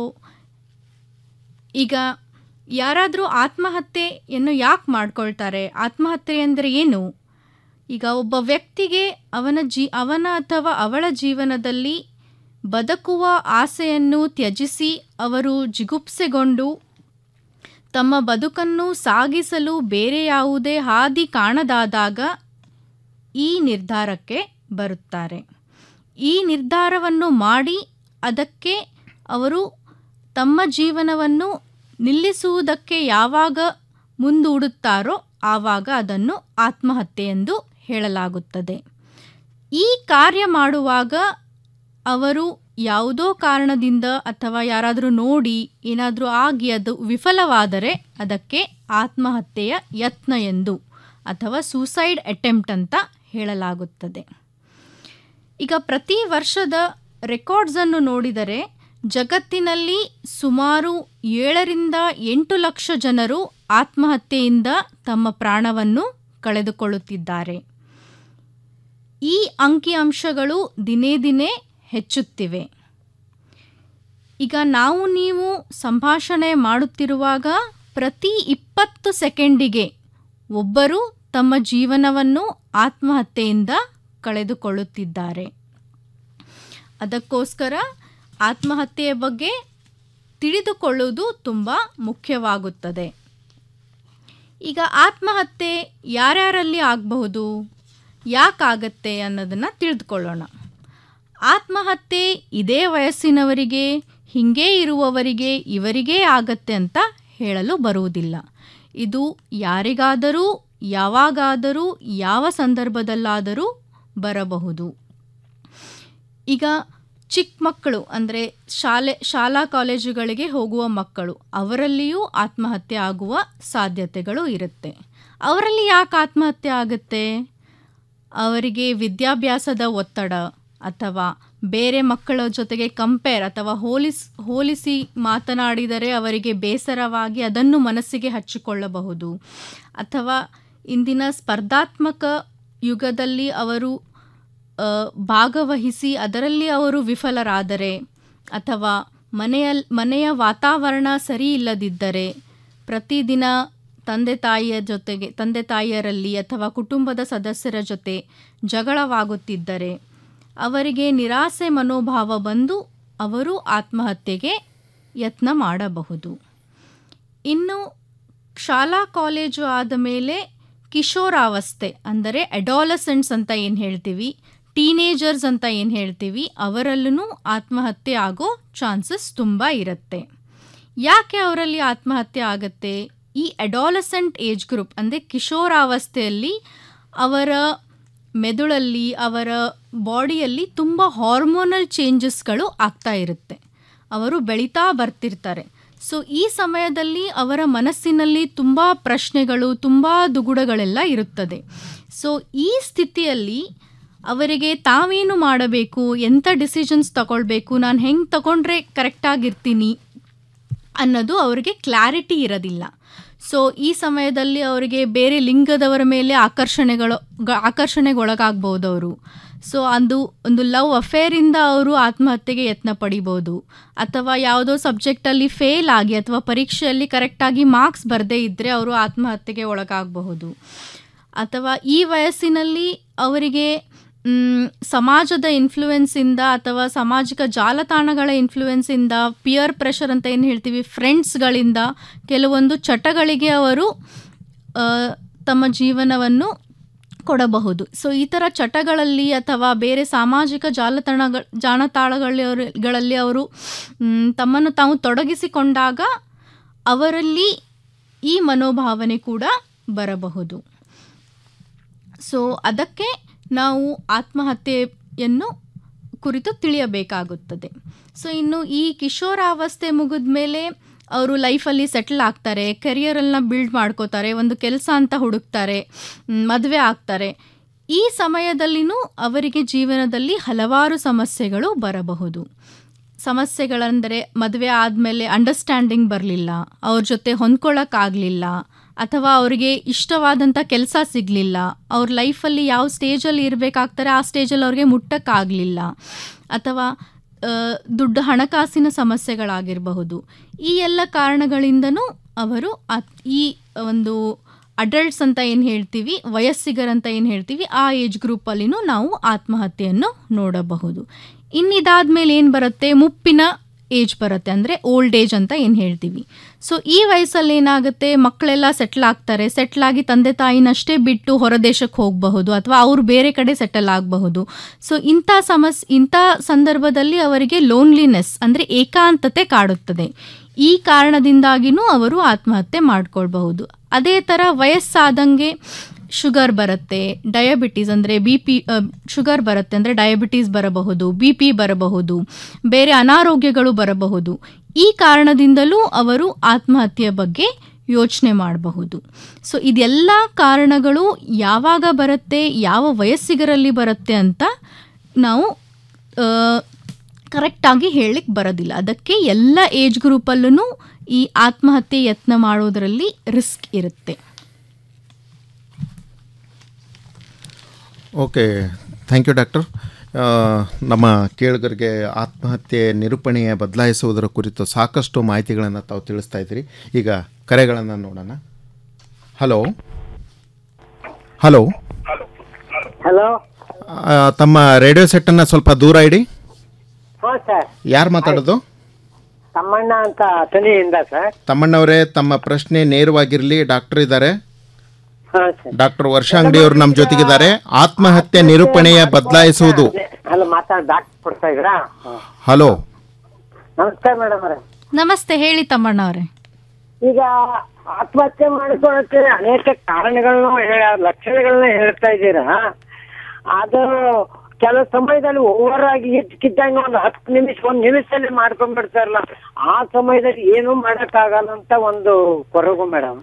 ಈಗ ಯಾರಾದರೂ ಆತ್ಮಹತ್ಯೆಯನ್ನು ಯಾಕೆ ಮಾಡ್ಕೊಳ್ತಾರೆ ಆತ್ಮಹತ್ಯೆ ಅಂದರೆ ಏನು ಈಗ ಒಬ್ಬ ವ್ಯಕ್ತಿಗೆ ಅವನ ಜೀ ಅವನ ಅಥವಾ ಅವಳ ಜೀವನದಲ್ಲಿ ಬದುಕುವ ಆಸೆಯನ್ನು ತ್ಯಜಿಸಿ ಅವರು ಜಿಗುಪ್ಸೆಗೊಂಡು ತಮ್ಮ ಬದುಕನ್ನು ಸಾಗಿಸಲು ಬೇರೆ ಯಾವುದೇ ಹಾದಿ ಕಾಣದಾದಾಗ ಈ ನಿರ್ಧಾರಕ್ಕೆ ಬರುತ್ತಾರೆ ಈ ನಿರ್ಧಾರವನ್ನು ಮಾಡಿ ಅದಕ್ಕೆ ಅವರು ತಮ್ಮ ಜೀವನವನ್ನು ನಿಲ್ಲಿಸುವುದಕ್ಕೆ ಯಾವಾಗ ಮುಂದೂಡುತ್ತಾರೋ ಆವಾಗ ಅದನ್ನು ಆತ್ಮಹತ್ಯೆ ಎಂದು ಹೇಳಲಾಗುತ್ತದೆ ಈ ಕಾರ್ಯ ಮಾಡುವಾಗ ಅವರು ಯಾವುದೋ ಕಾರಣದಿಂದ ಅಥವಾ ಯಾರಾದರೂ ನೋಡಿ ಏನಾದರೂ ಆಗಿ ಅದು ವಿಫಲವಾದರೆ ಅದಕ್ಕೆ ಆತ್ಮಹತ್ಯೆಯ ಯತ್ನ ಎಂದು ಅಥವಾ ಸೂಸೈಡ್ ಅಟೆಂಪ್ಟ್ ಅಂತ ಹೇಳಲಾಗುತ್ತದೆ ಈಗ ಪ್ರತಿ ವರ್ಷದ ರೆಕಾರ್ಡ್ಸನ್ನು ನೋಡಿದರೆ ಜಗತ್ತಿನಲ್ಲಿ ಸುಮಾರು ಏಳರಿಂದ ಎಂಟು ಲಕ್ಷ ಜನರು ಆತ್ಮಹತ್ಯೆಯಿಂದ ತಮ್ಮ ಪ್ರಾಣವನ್ನು ಕಳೆದುಕೊಳ್ಳುತ್ತಿದ್ದಾರೆ ಈ ಅಂಕಿಅಂಶಗಳು ದಿನೇ ದಿನೇ ಹೆಚ್ಚುತ್ತಿವೆ ಈಗ ನಾವು ನೀವು ಸಂಭಾಷಣೆ ಮಾಡುತ್ತಿರುವಾಗ ಪ್ರತಿ ಇಪ್ಪತ್ತು ಸೆಕೆಂಡಿಗೆ ಒಬ್ಬರು ತಮ್ಮ ಜೀವನವನ್ನು ಆತ್ಮಹತ್ಯೆಯಿಂದ ಕಳೆದುಕೊಳ್ಳುತ್ತಿದ್ದಾರೆ ಅದಕ್ಕೋಸ್ಕರ ಆತ್ಮಹತ್ಯೆಯ ಬಗ್ಗೆ ತಿಳಿದುಕೊಳ್ಳುವುದು ತುಂಬ ಮುಖ್ಯವಾಗುತ್ತದೆ ಈಗ ಆತ್ಮಹತ್ಯೆ ಯಾರ್ಯಾರಲ್ಲಿ ಆಗಬಹುದು ಯಾಕಾಗತ್ತೆ ಅನ್ನೋದನ್ನು ತಿಳಿದುಕೊಳ್ಳೋಣ ಆತ್ಮಹತ್ಯೆ ಇದೇ ವಯಸ್ಸಿನವರಿಗೆ ಹೀಗೇ ಇರುವವರಿಗೆ ಇವರಿಗೇ ಆಗತ್ತೆ ಅಂತ ಹೇಳಲು ಬರುವುದಿಲ್ಲ ಇದು ಯಾರಿಗಾದರೂ ಯಾವಾಗಾದರೂ ಯಾವ ಸಂದರ್ಭದಲ್ಲಾದರೂ ಬರಬಹುದು ಈಗ ಚಿಕ್ಕ ಮಕ್ಕಳು ಅಂದರೆ ಶಾಲೆ ಶಾಲಾ ಕಾಲೇಜುಗಳಿಗೆ ಹೋಗುವ ಮಕ್ಕಳು ಅವರಲ್ಲಿಯೂ ಆತ್ಮಹತ್ಯೆ ಆಗುವ ಸಾಧ್ಯತೆಗಳು ಇರುತ್ತೆ ಅವರಲ್ಲಿ ಯಾಕೆ ಆತ್ಮಹತ್ಯೆ ಆಗುತ್ತೆ ಅವರಿಗೆ ವಿದ್ಯಾಭ್ಯಾಸದ ಒತ್ತಡ ಅಥವಾ ಬೇರೆ ಮಕ್ಕಳ ಜೊತೆಗೆ ಕಂಪೇರ್ ಅಥವಾ ಹೋಲಿಸ್ ಹೋಲಿಸಿ ಮಾತನಾಡಿದರೆ ಅವರಿಗೆ ಬೇಸರವಾಗಿ ಅದನ್ನು ಮನಸ್ಸಿಗೆ ಹಚ್ಚಿಕೊಳ್ಳಬಹುದು ಅಥವಾ ಇಂದಿನ ಸ್ಪರ್ಧಾತ್ಮಕ ಯುಗದಲ್ಲಿ ಅವರು ಭಾಗವಹಿಸಿ ಅದರಲ್ಲಿ ಅವರು ವಿಫಲರಾದರೆ ಅಥವಾ ಮನೆಯ ಮನೆಯ ವಾತಾವರಣ ಸರಿ ಇಲ್ಲದಿದ್ದರೆ ಪ್ರತಿದಿನ ತಂದೆ ತಾಯಿಯ ಜೊತೆಗೆ ತಂದೆ ತಾಯಿಯರಲ್ಲಿ ಅಥವಾ ಕುಟುಂಬದ ಸದಸ್ಯರ ಜೊತೆ ಜಗಳವಾಗುತ್ತಿದ್ದರೆ ಅವರಿಗೆ ನಿರಾಸೆ ಮನೋಭಾವ ಬಂದು ಅವರು ಆತ್ಮಹತ್ಯೆಗೆ ಯತ್ನ ಮಾಡಬಹುದು ಇನ್ನು ಶಾಲಾ ಕಾಲೇಜು ಆದ ಮೇಲೆ ಕಿಶೋರಾವಸ್ಥೆ ಅಂದರೆ ಅಡಾಲಸೆಂಟ್ಸ್ ಅಂತ ಏನು ಹೇಳ್ತೀವಿ ಟೀನೇಜರ್ಸ್ ಅಂತ ಏನು ಹೇಳ್ತೀವಿ ಅವರಲ್ಲೂ ಆತ್ಮಹತ್ಯೆ ಆಗೋ ಚಾನ್ಸಸ್ ತುಂಬ ಇರುತ್ತೆ ಯಾಕೆ ಅವರಲ್ಲಿ ಆತ್ಮಹತ್ಯೆ ಆಗುತ್ತೆ ಈ ಅಡಾಲಸೆಂಟ್ ಏಜ್ ಗ್ರೂಪ್ ಅಂದರೆ ಕಿಶೋರಾವಸ್ಥೆಯಲ್ಲಿ ಅವರ ಮೆದುಳಲ್ಲಿ ಅವರ ಬಾಡಿಯಲ್ಲಿ ತುಂಬ ಹಾರ್ಮೋನಲ್ ಚೇಂಜಸ್ಗಳು ಆಗ್ತಾ ಇರುತ್ತೆ ಅವರು ಬೆಳೀತಾ ಬರ್ತಿರ್ತಾರೆ ಸೊ ಈ ಸಮಯದಲ್ಲಿ ಅವರ ಮನಸ್ಸಿನಲ್ಲಿ ತುಂಬ ಪ್ರಶ್ನೆಗಳು ತುಂಬ ದುಗುಡಗಳೆಲ್ಲ ಇರುತ್ತದೆ ಸೊ ಈ ಸ್ಥಿತಿಯಲ್ಲಿ ಅವರಿಗೆ ತಾವೇನು ಮಾಡಬೇಕು ಎಂಥ ಡಿಸಿಷನ್ಸ್ ತಗೊಳ್ಬೇಕು ನಾನು ಹೆಂಗೆ ತಗೊಂಡ್ರೆ ಕರೆಕ್ಟಾಗಿರ್ತೀನಿ ಅನ್ನೋದು ಅವರಿಗೆ ಕ್ಲಾರಿಟಿ ಇರೋದಿಲ್ಲ ಸೊ ಈ ಸಮಯದಲ್ಲಿ ಅವರಿಗೆ ಬೇರೆ ಲಿಂಗದವರ ಮೇಲೆ ಆಕರ್ಷಣೆಗಳು ಗ- ಆಕರ್ಷಣೆಗೊಳಗಾಗ್ಬೋದು ಅವರು ಸೊ ಅದು ಒಂದು ಲವ್ ಅಫೇರಿಂದ ಅವರು ಆತ್ಮಹತ್ಯೆಗೆ ಯತ್ನ ಪಡಿಬೋದು ಅಥವಾ ಯಾವುದೋ ಸಬ್ಜೆಕ್ಟಲ್ಲಿ ಫೇಲ್ ಆಗಿ ಅಥವಾ ಪರೀಕ್ಷೆಯಲ್ಲಿ ಕರೆಕ್ಟಾಗಿ ಮಾರ್ಕ್ಸ್ ಬರದೇ ಇದ್ದರೆ ಅವರು ಆತ್ಮಹತ್ಯೆಗೆ ಒಳಗಾಗಬಹುದು ಅಥವಾ ಈ ವಯಸ್ಸಿನಲ್ಲಿ ಅವರಿಗೆ ಮ್, ಸಮಾಜದ ಇನ್ಫ್ಲೂಯೆನ್ಸಿಂದ ಅಥವಾ ಸಾಮಾಜಿಕ ಜಾಲತಾಣಗಳ ಇನ್ಫ್ಲೂಯೆನ್ಸಿಂದ ಪಿಯರ್ ಪ್ರೆಷರ್ ಅಂತ ಏನು ಹೇಳ್ತೀವಿ ಫ್ರೆಂಡ್ಸ್ಗಳಿಂದ ಕೆಲವೊಂದು ಚಟಗಳಿಗೆ ಅವರು ಆ, ತಮ್ಮ ಜೀವನವನ್ನು ಕೊಡಬಹುದು ಸೊ ಈ ಥರ ಚಟಗಳಲ್ಲಿ ಅಥವಾ ಬೇರೆ ಸಾಮಾಜಿಕ ಜಾಲತಾಣಗಳ ಜಾಲತಾಣಗಳಲ್ಲಿ ಅವರು ಮ್, ತಮ್ಮನ್ನು ತಾವು ತೊಡಗಿಸಿಕೊಂಡಾಗ ಅವರಲ್ಲಿ ಈ ಮನೋಭಾವನೆ ಕೂಡ ಬರಬಹುದು ಸೊ ಅದಕ್ಕೆ ನಾವು ಆತ್ಮಹತ್ಯೆಯನ್ನು ಕುರಿತು ತಿಳಿಯಬೇಕಾಗುತ್ತದೆ ಸೊ ಇನ್ನು ಈ ಕಿಶೋರಾವಸ್ಥೆ ಮುಗಿದ ಮೇಲೆ ಅವರು ಲೈಫಲ್ಲಿ ಸೆಟ್ಲ್ ಆಗ್ತಾರೆ ಕೆರಿಯರನ್ನ ಬಿಲ್ಡ್ ಮಾಡ್ಕೋತಾರೆ ಒಂದು ಕೆಲಸ ಅಂತ ಹುಡುಕ್ತಾರೆ ಮದುವೆ ಆಗ್ತಾರೆ ಈ ಸಮಯದಲ್ಲಿನೂ ಅವರಿಗೆ ಜೀವನದಲ್ಲಿ ಹಲವಾರು ಸಮಸ್ಯೆಗಳು ಬರಬಹುದು ಸಮಸ್ಯೆಗಳೆಂದರೆ ಮದುವೆ ಆದಮೇಲೆ ಅಂಡರ್ಸ್ಟ್ಯಾಂಡಿಂಗ್ ಬರಲಿಲ್ಲ ಅವ್ರ ಜೊತೆ ಹೊಂದ್ಕೊಳ್ಳೋಕ್ಕಾಗಲಿಲ್ಲ ಅಥವಾ ಅವರಿಗೆ ಇಷ್ಟವಾದಂಥ ಕೆಲಸ ಸಿಗಲಿಲ್ಲ ಅವ್ರ ಲೈಫಲ್ಲಿ ಯಾವ ಸ್ಟೇಜಲ್ಲಿ ಇರಬೇಕಾಗ್ತಾರೆ ಆ ಸ್ಟೇಜಲ್ಲಿ ಅವ್ರಿಗೆ ಮುಟ್ಟಕ್ಕಾಗಲಿಲ್ಲ ಅಥವಾ ಆ, ದುಡ್ಡು ಹಣಕಾಸಿನ ಸಮಸ್ಯೆಗಳಾಗಿರಬಹುದು ಈ ಎಲ್ಲ ಕಾರಣಗಳಿಂದನೂ ಅವರು ಆತ್- ಈ ಒಂದು ಅಡಲ್ಟ್ಸ್ ಅಂತ ಏನು ಹೇಳ್ತೀವಿ ವಯಸ್ಸಿಗರಂತ ಏನು ಹೇಳ್ತೀವಿ ಆ ಏಜ್ ಗ್ರೂಪಲ್ಲಿನೂ ನಾವು ಆತ್ಮಹತ್ಯೆಯನ್ನು ನೋಡಬಹುದು ಇನ್ನಿದಾದ್ಮೇಲೆ ಏನು ಬರುತ್ತೆ ಮುಪ್ಪಿನ ಏಜ್ ಬರುತ್ತೆ ಅಂದರೆ ಓಲ್ಡ್ ಏಜ್ ಅಂತ ಏನು ಹೇಳ್ತೀವಿ ಸೊ ಈ ವಯಸ್ಸಲ್ಲಿ ಏನಾಗುತ್ತೆ ಮಕ್ಕಳೆಲ್ಲ ಸೆಟ್ಲ್ ಆಗ್ತಾರೆ ಸೆಟ್ಲ್ ಆಗಿ ತಂದೆ ತಾಯಿನಷ್ಟೇ ಬಿಟ್ಟು ಹೊರದೇಶಕ್ಕೆ ಹೋಗಬಹುದು ಅಥವಾ ಅವರು ಬೇರೆ ಕಡೆ ಸೆಟಲ್ ಆಗಬಹುದು ಸೊ ಇಂಥ ಸಮಸ್ ಇಂಥ ಸಂದರ್ಭದಲ್ಲಿ ಅವರಿಗೆ ಲೋನ್ಲಿನೆಸ್ ಅಂದರೆ ಏಕಾಂತತೆ ಕಾಡುತ್ತದೆ ಈ ಕಾರಣದಿಂದಾಗಿನೂ ಅವರು ಆತ್ಮಹತ್ಯೆ ಮಾಡ್ಕೊಳ್ಬಹುದು ಅದೇ ಥರ ವಯಸ್ಸಾದಂಗೆ ಶುಗರ್ ಬರುತ್ತೆ ಡಯಾಬಿಟೀಸ್ ಅಂದರೆ ಬಿ ಪಿ ಶುಗರ್ ಬರುತ್ತೆ ಅಂದರೆ ಡಯಾಬಿಟೀಸ್ ಬರಬಹುದು ಬಿ ಪಿ ಬರಬಹುದು ಬೇರೆ ಅನಾರೋಗ್ಯಗಳು ಬರಬಹುದು ಈ ಕಾರಣದಿಂದಲೂ ಅವರು ಆತ್ಮಹತ್ಯೆಯ ಬಗ್ಗೆ ಯೋಚನೆ ಮಾಡಬಹುದು ಸೊ ಇದೆಲ್ಲ ಕಾರಣಗಳು ಯಾವಾಗ ಬರುತ್ತೆ ಯಾವ ವಯಸ್ಸಿಗರಲ್ಲಿ ಬರುತ್ತೆ ಅಂತ ನಾವು ಕರೆಕ್ಟಾಗಿ ಹೇಳಲಿಕ್ಕೆ ಬರೋದಿಲ್ಲ ಅದಕ್ಕೆ ಎಲ್ಲ ಏಜ್ ಗ್ರೂಪಲ್ಲೂ ಈ ಆತ್ಮಹತ್ಯೆ ಯತ್ನ ಮಾಡೋದರಲ್ಲಿ ರಿಸ್ಕ್ ಇರುತ್ತೆ ಓಕೆ ಥ್ಯಾಂಕ್ ಯು ಡಾಕ್ಟರ್ ಆ, ನಮ್ಮ ಕೇಳುಗರಿಗೆ ಆತ್ಮಹತ್ಯೆ ನಿರೂಪಣೆಯ ಬದಲಾಯಿಸುವುದರ ಕುರಿತು ಸಾಕಷ್ಟು ಮಾಹಿತಿಗಳನ್ನು ತಾವು ತಿಳಿಸ್ತಾ ಇದ್ದೀರಿ ಈಗ ಕರೆಗಳನ್ನು ನೋಡೋಣ ಹಲೋ ಹಲೋ ಹಲೋ ಆ, ತಮ್ಮ ರೇಡಿಯೋ ಸೆಟ್ಟನ್ನು ಸ್ವಲ್ಪ ದೂರ ಇಡಿ ಹಾ ಸರ್ ಯಾರು ಮಾತಾಡೋದು ತಮ್ಮಣ್ಣ ಅಂತ ತನಿಯಿಂದ ಸರ್ ತಮ್ಮಣ್ಣವರೇ ತಮ್ಮ ಪ್ರಶ್ನೆ ನೇರವಾಗಿರಲಿ ಡಾಕ್ಟರ್ ಇದ್ದಾರೆ ಹಾ ಸರ್ ಡಾಕ್ಟರ್ ವರ್ಷ ಅಂಗಡಿಯವರು ನಮ್ಮ ಜೊತೆಗಿದ್ದಾರೆ ಆತ್ಮಹತ್ಯೆ ನಿರೂಪಣೆಯ ಬದಲಾಯಿಸುವುದು ಅಲ್ಲ ಮಾತಾಡ್ ಡಾಕ್ಟರ್ ಕೊಡ್ತಾ ಇದ್ರಾ ಹಾ. ಹಲೋ ನಮಸ್ಕಾರ ಮೇಡಮ್ ಅವರೇ ನಮಸ್ತೆ ಹೇಳಿ ತಮ್ಮಣ್ಣವರೇ ಈಗ ಆತ್ಮಹತ್ಯೆ ಮಾಡಿಕೊಳ್ಳಕ್ಕೆ ಅನೇಕ ಕಾರಣಗಳನ್ನ ಹೇಳ ಲಕ್ಷಣಗಳನ್ನ ಹೇಳ್ತಾ ಇದ್ದೀರಾ ಅದು ಕೆಲವು ಸಮಯದಲ್ಲಿ ಓವರ್ ಆಗಿ ಇದ್ದಕ್ಕಿದ್ದಂಗೆ ಒಂದು ಹತ್ತು ನಿಮಿಷ ಒಂದ್ ನಿಮಿಷದಲ್ಲಿ ಮಾಡ್ಕೊಂಡ್ಬಿಡ್ತಾರಲ್ಲ ಆ ಸಮಯದಲ್ಲಿ ಏನೂ ಮಾಡಕ್ಕಾಗಲ್ಲ ಅಂತ ಒಂದು ಕೊರಗು ಮೇಡಮ್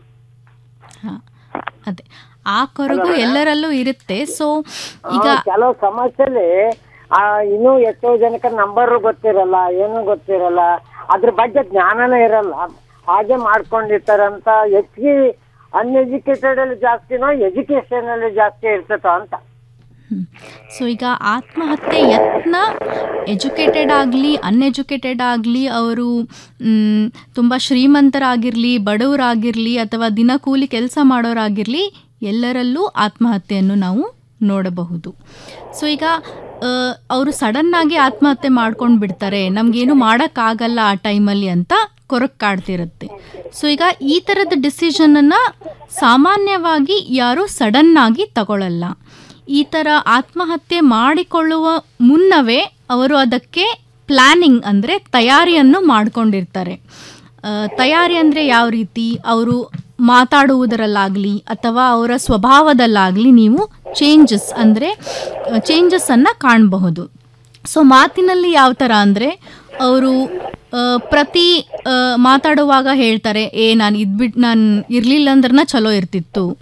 ಅದೇ ಆ ಕೊರಗು ಎಲ್ಲರಲ್ಲೂ ಇರುತ್ತೆ ಸೊ ಈಗ ಕೆಲವು ಸಮಸ್ಯೆಲಿ ಆ ಇನ್ನೂ ಎಷ್ಟೋ ಜನಕ್ಕೆ ನಂಬರ್ ಗೊತ್ತಿರಲ್ಲ ಏನೂ ಗೊತ್ತಿರಲ್ಲ ಅದ್ರ ಬಗ್ಗೆ ಜ್ಞಾನನೇ ಇರಲ್ಲ ಹಾಗೆ ಮಾಡ್ಕೊಂಡಿರ್ತಾರಂತ ಹೆಚ್ಚಿಗೆ ಅನ್ಎಜುಕೇಟೆಡ್ ಅಲ್ಲಿ ಜಾಸ್ತಿನೋ ಎಜುಕೇಶನ್ ಅಲ್ಲಿ ಜಾಸ್ತಿ ಇರ್ತತೋ ಅಂತ ಸೊ ಈಗ ಆತ್ಮಹತ್ಯೆ ಯತ್ನ ಎಜುಕೇಟೆಡ್ ಆಗಲಿ ಅನ್ಎಜುಕೇಟೆಡ್ ಆಗಲಿ ಅವರು ತುಂಬ ಶ್ರೀಮಂತರಾಗಿರಲಿ ಬಡವರಾಗಿರಲಿ ಅಥವಾ ದಿನಕೂಲಿ ಕೆಲಸ ಮಾಡೋರಾಗಿರಲಿ ಎಲ್ಲರಲ್ಲೂ ಆತ್ಮಹತ್ಯೆಯನ್ನು ನಾವು ನೋಡಬಹುದು ಸೊ ಈಗ ಅವರು ಸಡನ್ನಾಗಿ ಆತ್ಮಹತ್ಯೆ ಮಾಡ್ಕೊಂಡು ಬಿಡ್ತಾರೆ ನಮಗೇನು ಮಾಡೋಕ್ಕಾಗಲ್ಲ ಆ ಟೈಮಲ್ಲಿ ಅಂತ ಕೊರಕ್ ಕಾಡ್ತಿರುತ್ತೆ ಸೊ ಈಗ ಈ ಥರದ ಡಿಸಿಷನನ್ನು ಸಾಮಾನ್ಯವಾಗಿ ಯಾರು ಸಡನ್ನಾಗಿ ತಗೊಳ್ಳಲ್ಲ ಈ ಥರ ಆತ್ಮಹತ್ಯೆ ಮಾಡಿಕೊಳ್ಳುವ ಮುನ್ನವೇ ಅವರು ಅದಕ್ಕೆ ಪ್ಲ್ಯಾನಿಂಗ್ ಅಂದರೆ ತಯಾರಿಯನ್ನು ಮಾಡ್ಕೊಂಡಿರ್ತಾರೆ ಆ, ತಯಾರಿ ಅಂದರೆ ಯಾವ ರೀತಿ ಅವರು ಮಾತಾಡುವುದರಲ್ಲಾಗಲಿ ಅಥವಾ ಅವರ ಸ್ವಭಾವದಲ್ಲಾಗಲಿ ನೀವು ಚೇಂಜಸ್ ಅಂದರೆ ಚೇಂಜಸ್ಸನ್ನು ಕಾಣಬಹುದು ಸೊ ಮಾತಿನಲ್ಲಿ ಯಾವ ಥರ ಅಂದರೆ ಅವರು ಪ್ರತಿ ಆ, ಮಾತಾಡುವಾಗ ಹೇಳ್ತಾರೆ ಏ ನಾನು ಇದ್ಬಿಟ್ಟು ನಾನು ಇರಲಿಲ್ಲ ಅಂದ್ರನ ಚಲೋ ಇರ್ತಿತ್ತು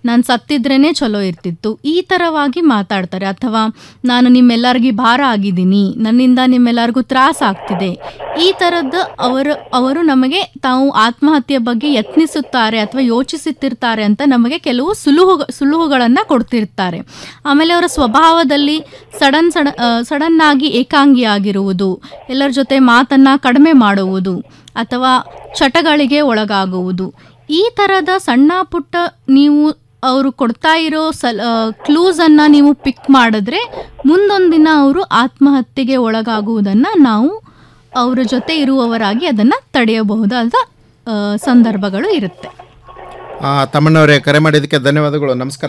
ನಾನು ಸತ್ತಿದ್ರೇನೆ ಚಲೋ ಇರ್ತಿತ್ತು ಈ ಥರವಾಗಿ ಮಾತಾಡ್ತಾರೆ ಅಥವಾ ನಾನು ನಿಮ್ಮೆಲ್ಲರಿಗೂ ಭಾರ ಆಗಿದ್ದೀನಿ ನನ್ನಿಂದ ನಿಮ್ಮೆಲ್ಲರಿಗೂ ತ್ರಾಸ ಆಗ್ತಿದೆ ಈ ಥರದ್ದು ಅವರು ಅವರು ನಮಗೆ ತಾವು ಆತ್ಮಹತ್ಯೆ ಬಗ್ಗೆ ಯತ್ನಿಸುತ್ತಾರೆ ಅಥವಾ ಯೋಚಿಸುತ್ತಿರ್ತಾರೆ ಅಂತ ನಮಗೆ ಕೆಲವು ಸುಳುಹು ಸುಳುಹುಗಳನ್ನು ಕೊಡ್ತಿರ್ತಾರೆ ಆಮೇಲೆ ಅವರ ಸ್ವಭಾವದಲ್ಲಿ ಸಡನ್ ಸಡ ಸಡನ್ ಆಗಿ ಏಕಾಂಗಿಯಾಗಿರುವುದು ಎಲ್ಲರ ಜೊತೆ ಮಾತನ್ನು ಕಡಿಮೆ ಮಾಡುವುದು ಅಥವಾ ಚಟಗಳಿಗೆ ಒಳಗಾಗುವುದು ಈ ಥರದ ಸಣ್ಣ ಪುಟ್ಟ ನೀವು ಅವರು ಕೊಡ್ತಾ ಇರೋ ಸಲ್ ಕ್ಲೂಸನ್ನು ನೀವು ಪಿಕ್ ಮಾಡಿದ್ರೆ ಮುಂದೊಂದು ದಿನ ಅವರು ಆತ್ಮಹತ್ಯೆಗೆ ಒಳಗಾಗುವುದನ್ನು ನಾವು ಅವರ ಜೊತೆ ಇರುವವರಾಗಿ ಅದನ್ನು ತಡೆಯಬಹುದಾದ ಆ, ಸಂದರ್ಭಗಳು ಇರುತ್ತೆ ಆ, ತಮ್ಮಣ್ಣವರೇ ಕರೆ ಮಾಡಿದ್ದಕ್ಕೆ ಧನ್ಯವಾದಗಳು ನಮಸ್ಕಾರ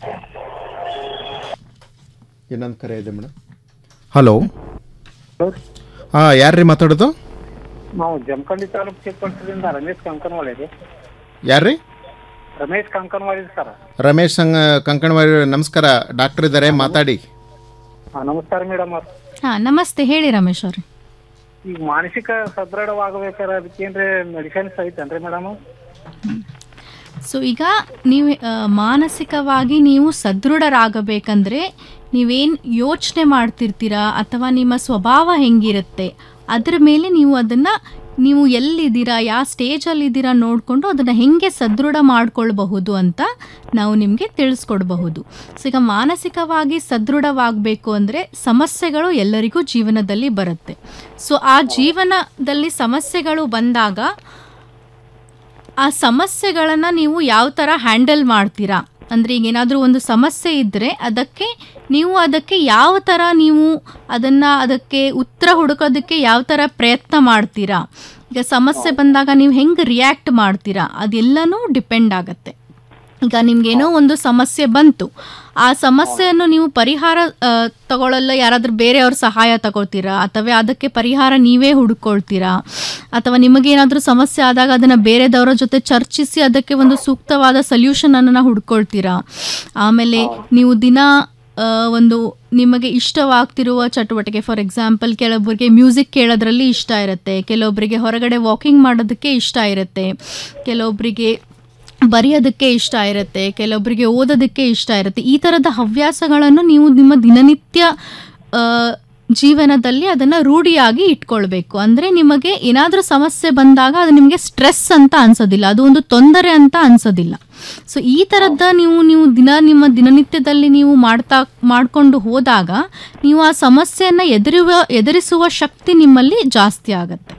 ಇನ್ನೊಂದು ಕರೆ ಇದೆ ಮೇಡಮ್ ಹಲೋ ಹಾಂ ಯಾರ್ರೀ ಮಾತಾಡೋದು ನಾವು ಜಮಖಂಡಿ ತಾಲೂಕು ಚಿಕ್ಕಪಟ್ಟಣದಿಂದ ರಮೇಶ್ ಕಂಕನವಾಳಿ ರೀ ಯಾರ್ರೀ ರಮೇಶ್ ಕಂಕನವಾಳಿ ಸರ್ ರಮೇಶ್ ಸಂಗ ಕಂಕಣವಾರಿ ನಮಸ್ಕಾರ ಡಾಕ್ಟರ್ ಇದ್ದಾರೆ ಮಾತಾಡಿ ಹಾ ನಮಸ್ಕಾರ ಮೇಡಮ್ ಅವ್ರ ಹಾಂ ನಮಸ್ತೆ ಹೇಳಿ ರಮೇಶ್ ಅವ್ರೆ ಈಗ ಮಾನಸಿಕ ಸದೃಢವಾಗಬೇಕಾದ್ರೆ ಅದಕ್ಕೇನ್ರಿ ಮೆಡಿಸಿನ್ಸ್ ಐತೇನ್ರಿ ಮೇಡಮ್ ಸೊ ಈಗ ನೀವು ಆ, ಮಾನಸಿಕವಾಗಿ ನೀವು ಸದೃಢರಾಗಬೇಕಂದ್ರೆ ನೀವೇನು ಯೋಚನೆ ಮಾಡ್ತಿರ್ತೀರಾ ಅಥವಾ ನಿಮ್ಮ ಸ್ವಭಾವ ಹೆಂಗಿರುತ್ತೆ ಅದ್ರ ಮೇಲೆ ನೀವು ಅದನ್ನು ನೀವು ಎಲ್ಲಿದ್ದೀರಾ ಯಾವ ಸ್ಟೇಜಲ್ಲಿದ್ದೀರಾ ನೋಡಿಕೊಂಡು ಅದನ್ನು ಹೆಂಗೆ ಸದೃಢ ಮಾಡ್ಕೊಳ್ಬಹುದು ಅಂತ ನಾವು ನಿಮಗೆ ತಿಳಿಸ್ಕೊಡ್ಬಹುದು ಸೊ ಈಗ ಮಾನಸಿಕವಾಗಿ ಸದೃಢವಾಗಬೇಕು ಅಂದರೆ ಸಮಸ್ಯೆಗಳು ಎಲ್ಲರಿಗೂ ಜೀವನದಲ್ಲಿ ಬರುತ್ತೆ ಸೊ ಆ ಜೀವನದಲ್ಲಿ ಸಮಸ್ಯೆಗಳು ಬಂದಾಗ ಆ ಸಮಸ್ಯೆಗಳನ್ನು ನೀವು ಯಾವ ಥರ ಹ್ಯಾಂಡಲ್ ಮಾಡ್ತೀರಾ ಅಂದರೆ ಈಗ ಏನಾದರೂ ಒಂದು ಸಮಸ್ಯೆ ಇದ್ದರೆ ಅದಕ್ಕೆ ನೀವು ಅದಕ್ಕೆ ಯಾವ ಥರ ನೀವು ಅದನ್ನು ಅದಕ್ಕೆ ಉತ್ತರ ಹುಡುಕೋದಕ್ಕೆ ಯಾವ ಥರ ಪ್ರಯತ್ನ ಮಾಡ್ತೀರಾ ಈಗ ಸಮಸ್ಯೆ ಬಂದಾಗ ನೀವು ಹೆಂಗೆ ರಿಯಾಕ್ಟ್ ಮಾಡ್ತೀರಾ ಅದೆಲ್ಲನೂ ಡಿಪೆಂಡ್ ಆಗುತ್ತೆ ಈಗ ನಿಮ್ಗೇನೋ ಒಂದು ಸಮಸ್ಯೆ ಬಂತು ಆ ಸಮಸ್ಯೆಯನ್ನು ನೀವು ಪರಿಹಾರ ಆ, ತಗೊಳ್ಳಲ್ಲ ಯಾರಾದ್ರೂ ಬೇರೆಯವ್ರ ಸಹಾಯ ತಗೊಳ್ತೀರಾ ಅಥವಾ ಅದಕ್ಕೆ ಪರಿಹಾರ ನೀವೇ ಹುಡುಕೊಳ್ತೀರಾ ಅಥವಾ ನಿಮಗೇನಾದರೂ ಸಮಸ್ಯೆ ಆದಾಗ ಅದನ್ನು ಬೇರೆದವರ ಜೊತೆ ಚರ್ಚಿಸಿ ಅದಕ್ಕೆ ಒಂದು ಸೂಕ್ತವಾದ ಸೊಲ್ಯೂಷನ್ ಅನ್ನು ಹುಡ್ಕೊಳ್ತೀರಾ ಆಮೇಲೆ ನೀವು ದಿನ ಆ, ಒಂದು ನಿಮಗೆ ಇಷ್ಟವಾಗ್ತಿರುವ ಚಟುವಟಿಕೆ ಫಾರ್ ಎಕ್ಸಾಂಪಲ್ ಕೆಲವೊಬ್ಬರಿಗೆ ಮ್ಯೂಸಿಕ್ ಕೇಳೋದ್ರಲ್ಲಿ ಇಷ್ಟ ಇರುತ್ತೆ ಕೆಲವೊಬ್ಬರಿಗೆ ಹೊರಗಡೆ ವಾಕಿಂಗ್ ಮಾಡೋದಕ್ಕೆ ಇಷ್ಟ ಇರುತ್ತೆ ಕೆಲವೊಬ್ಬರಿಗೆ ಬರೆಯೋದಕ್ಕೆ ಇಷ್ಟ ಇರುತ್ತೆ ಕೆಲವೊಬ್ಬರಿಗೆ ಓದೋದಕ್ಕೆ ಇಷ್ಟ ಇರುತ್ತೆ ಈ ಥರದ ಹವ್ಯಾಸಗಳನ್ನು ನೀವು ನಿಮ್ಮ ದಿನನಿತ್ಯ ಆ, ಜೀವನದಲ್ಲಿ ಅದನ್ನು ರೂಢಿಯಾಗಿ ಇಟ್ಕೊಳ್ಬೇಕು ಅಂದರೆ ನಿಮಗೆ ಏನಾದರೂ ಸಮಸ್ಯೆ ಬಂದಾಗ ಅದು ನಿಮಗೆ ಸ್ಟ್ರೆಸ್ ಅಂತ ಅನ್ಸೋದಿಲ್ಲ ಅದು ಒಂದು ತೊಂದರೆ ಅಂತ ಅನ್ಸೋದಿಲ್ಲ ಸೊ ಈ ಥರದ ನೀವು ನೀವು ದಿನ ನಿಮ್ಮ ದಿನನಿತ್ಯದಲ್ಲಿ ನೀವು ಮಾಡ್ತಾ ಮಾಡಿಕೊಂಡು ಹೋದಾಗ ನೀವು ಆ ಸಮಸ್ಯೆಯನ್ನು ಎದುರುವ ಎದುರಿಸುವ ಶಕ್ತಿ ನಿಮ್ಮಲ್ಲಿ ಜಾಸ್ತಿ ಆಗುತ್ತೆ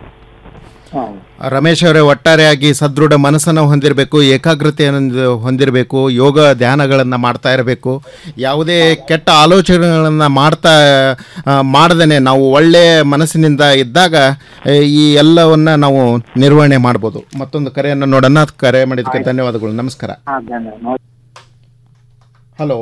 ರಮೇಶ್ ಅವರೇ ಒಟ್ಟಾರೆಯಾಗಿ ಸದೃಢ ಮನಸ್ಸನ್ನು ಹೊಂದಿರಬೇಕು ಏಕಾಗ್ರತೆಯನ್ನು ಹೊಂದಿರಬೇಕು ಯೋಗ ಧ್ಯಾನಗಳನ್ನು ಮಾಡ್ತಾ ಇರಬೇಕು ಯಾವುದೇ ಕೆಟ್ಟ ಆಲೋಚನೆಗಳನ್ನು ಮಾಡ್ತಾ ಮಾಡ್ದೇ ನಾವು ಒಳ್ಳೆಯ ಮನಸ್ಸಿನಿಂದ ಇದ್ದಾಗ ಆ, ಈ ಎಲ್ಲವನ್ನ ನಾವು ನಿರ್ವಹಣೆ ಮಾಡ್ಬೋದು ಮತ್ತೊಂದು ಕರೆಯನ್ನು ನೋಡೋಣ ಕರೆ ಮಾಡಿದ್ದಕ್ಕೆ ಧನ್ಯವಾದಗಳು ನಮಸ್ಕಾರ ಹಾ ಧನ್ಯವಾದ ಹಲೋ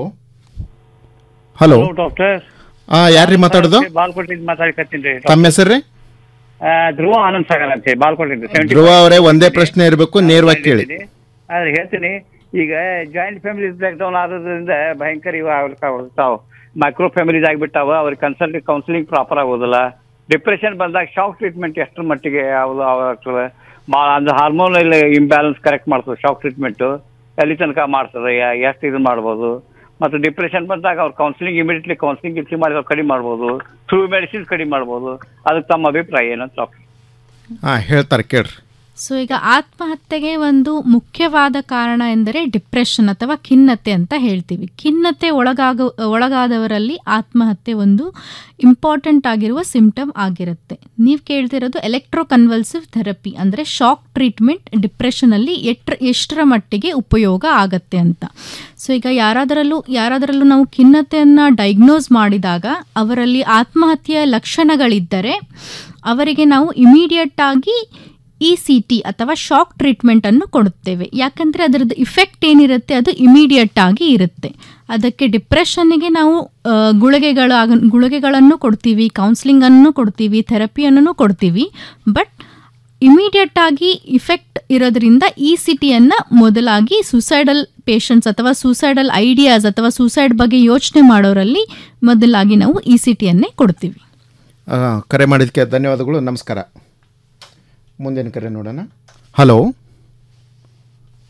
ಹಲೋ ಡಾಕ್ಟರ್ ಹಾಂ ಯಾರ್ರೀ ಮಾತಾಡೋದು ಬಾಲ್ಕೋಟಿಂದ ಮಾತಾಡ್ಕತ್ತೀನಿ ತಮ್ಮ ಹೆಸರು ರೀ ಧ್ರುವ ಆನಂದ್ ಸಾಗರ್ ಅಂತ ಹೇಳಿ ಬಾಲ್ಕೋಟಿಂದ ಧ್ರುವ ಅವರೇ ಒಂದೇ ಪ್ರಶ್ನೆ ಇರಬೇಕು ನೇರವಾಗಿ ಕೇಳಿ ಆದ್ರೆ ಹೇಳ್ತೀನಿ ಈಗ ಜಾಯಿಂಟ್ ಫ್ಯಾಮಿಲಿ ಬ್ರೇಕ್ ಡೌನ್ ಆಗೋದ್ರಿಂದ ಭಯಂಕರ ಇವ ಆಗ್ತಾವ ಮೈಕ್ರೋ ಫ್ಯಾಮಿಲೀಸ್ ಆಗಿಬಿಟ್ಟಾವ ಅವ್ರಿಗೆ ಕನ್ಸಲ್ಟ್ ಕೌನ್ಸಿಲಿಂಗ್ ಪ್ರಾಪರ್ ಆಗೋದಿಲ್ಲ ಡಿಪ್ರೆಷನ್ ಬಂದಾಗ ಶಾಕ್ ಟ್ರೀಟ್ಮೆಂಟ್ ಎಷ್ಟರ ಮಟ್ಟಿಗೆ ಯಾವುದು ಆಗ್ತದೆ ಭಾಳ ಅಂದ್ರೆ ಹಾರ್ಮೋನ್ ಇಂಬ್ಯಾಲೆನ್ಸ್ ಕರೆಕ್ಟ್ ಮಾಡ್ತದೆ ಶಾಕ್ ಟ್ರೀಟ್ಮೆಂಟ್ ಎಲ್ಲಿ ತನಕ ಮಾಡ್ತದೆ ಯಾ- ಎಷ್ಟು ಇದು ಮಾಡ್ಬೋದು ಮತ್ತು ಡಿಪ್ರೆಷನ್ ಬಂದಾಗ ಅವ್ರು ಕೌನ್ಸಿಲಿಂಗ್ ಇಮಿಡಿಯೇಟ್ಲಿ ಕೌನ್ಸಿಲಿಂಗ್ ಗಿನ್ಸಿಲಿಂಗ್ ಮಾಡಿ ಅವ್ರು ಕಡಿಮೆ ಮಾಡ್ಬೋದು ಥ್ರೂ ಮೆಡಿಸಿನ್ಸ್ ಕಡಿಮೆ ಮಾಡ್ಬೋದು ಅದಕ್ಕೆ ತಮ್ಮ ಅಭಿಪ್ರಾಯ ಏನಂತ ಡಾಕ್ಟರ್ ಹಾಂ ಹೇಳ್ತಾರೆ ಕೇಳ್ರಿ ಸೊ ಈಗ ಆತ್ಮಹತ್ಯೆಗೆ ಒಂದು ಮುಖ್ಯವಾದ ಕಾರಣ ಎಂದರೆ ಡಿಪ್ರೆಷನ್ ಅಥವಾ ಖಿನ್ನತೆ ಅಂತ ಹೇಳ್ತೀವಿ ಖಿನ್ನತೆ ಒಳಗಾಗ ಒಳಗಾದವರಲ್ಲಿ ಆತ್ಮಹತ್ಯೆ ಒಂದು ಇಂಪಾರ್ಟೆಂಟ್ ಆಗಿರುವ ಸಿಂಪ್ಟಮ್ ಆಗಿರುತ್ತೆ ನೀವು ಕೇಳ್ತಿರೋದು ಎಲೆಕ್ಟ್ರೋ ಕನ್ವಲ್ಸಿವ್ ಥೆರಪಿ ಅಂದರೆ ಶಾಕ್ ಟ್ರೀಟ್ಮೆಂಟ್ ಡಿಪ್ರೆಷನಲ್ಲಿ ಎಟ್ರ ಎಷ್ಟರ ಮಟ್ಟಿಗೆ ಉಪಯೋಗ ಆಗತ್ತೆ ಅಂತ ಸೊ ಈಗ ಯಾರಾದರಲ್ಲೂ ಯಾರಾದರಲ್ಲೂ ನಾವು ಖಿನ್ನತೆಯನ್ನು ಡೈಗ್ನೋಸ್ ಮಾಡಿದಾಗ ಅವರಲ್ಲಿ ಆತ್ಮಹತ್ಯೆಯ ಲಕ್ಷಣಗಳಿದ್ದರೆ ಅವರಿಗೆ ನಾವು ಇಮಿಡಿಯೇಟ್ ಆಗಿ ಇ ಸಿ ಟಿ ಅಥವಾ ಶಾಕ್ ಟ್ರೀಟ್ಮೆಂಟ್ ಅನ್ನು ಕೊಡುತ್ತೇವೆ ಯಾಕಂದರೆ ಅದರದ್ದು ಇಫೆಕ್ಟ್ ಏನಿರುತ್ತೆ ಅದು ಇಮಿಡಿಯೇಟ್ ಆಗಿ ಇರುತ್ತೆ ಅದಕ್ಕೆ ಡಿಪ್ರೆಷನ್ನಿಗೆ ನಾವು ಆ, ಗುಳಿಗೆಗಳ ಗುಳಿಗೆಗಳನ್ನು ಕೊಡ್ತೀವಿ ಕೌನ್ಸಿಲಿಂಗನ್ನು ಕೊಡ್ತೀವಿ ಥೆರಪಿಯನ್ನು ಕೊಡ್ತೀವಿ ಬಟ್ ಇಮಿಡಿಯೇಟ್ ಆಗಿ ಇಫೆಕ್ಟ್ ಇರೋದ್ರಿಂದ ಇ ಸಿ ಟಿಯನ್ನು ಮೊದಲಾಗಿ ಸುಸೈಡಲ್ ಪೇಷಂಟ್ಸ್ ಅಥವಾ ಸುಸೈಡಲ್ ಐಡಿಯಾಸ್ ಅಥವಾ ಸುಸೈಡ್ ಬಗ್ಗೆ ಯೋಚನೆ ಮಾಡೋರಲ್ಲಿ ಮೊದಲಾಗಿ ನಾವು ಇ ಸಿ ಟಿಯನ್ನೇ ಕೊಡ್ತೀವಿ ಆ, ಕರೆ ಮಾಡಿದ್ದಕ್ಕೆ ಧನ್ಯವಾದಗಳು ನಮಸ್ಕಾರ ಮುಂದಿನ ಕರೆ ನೋಡೋಣ ಹಲೋ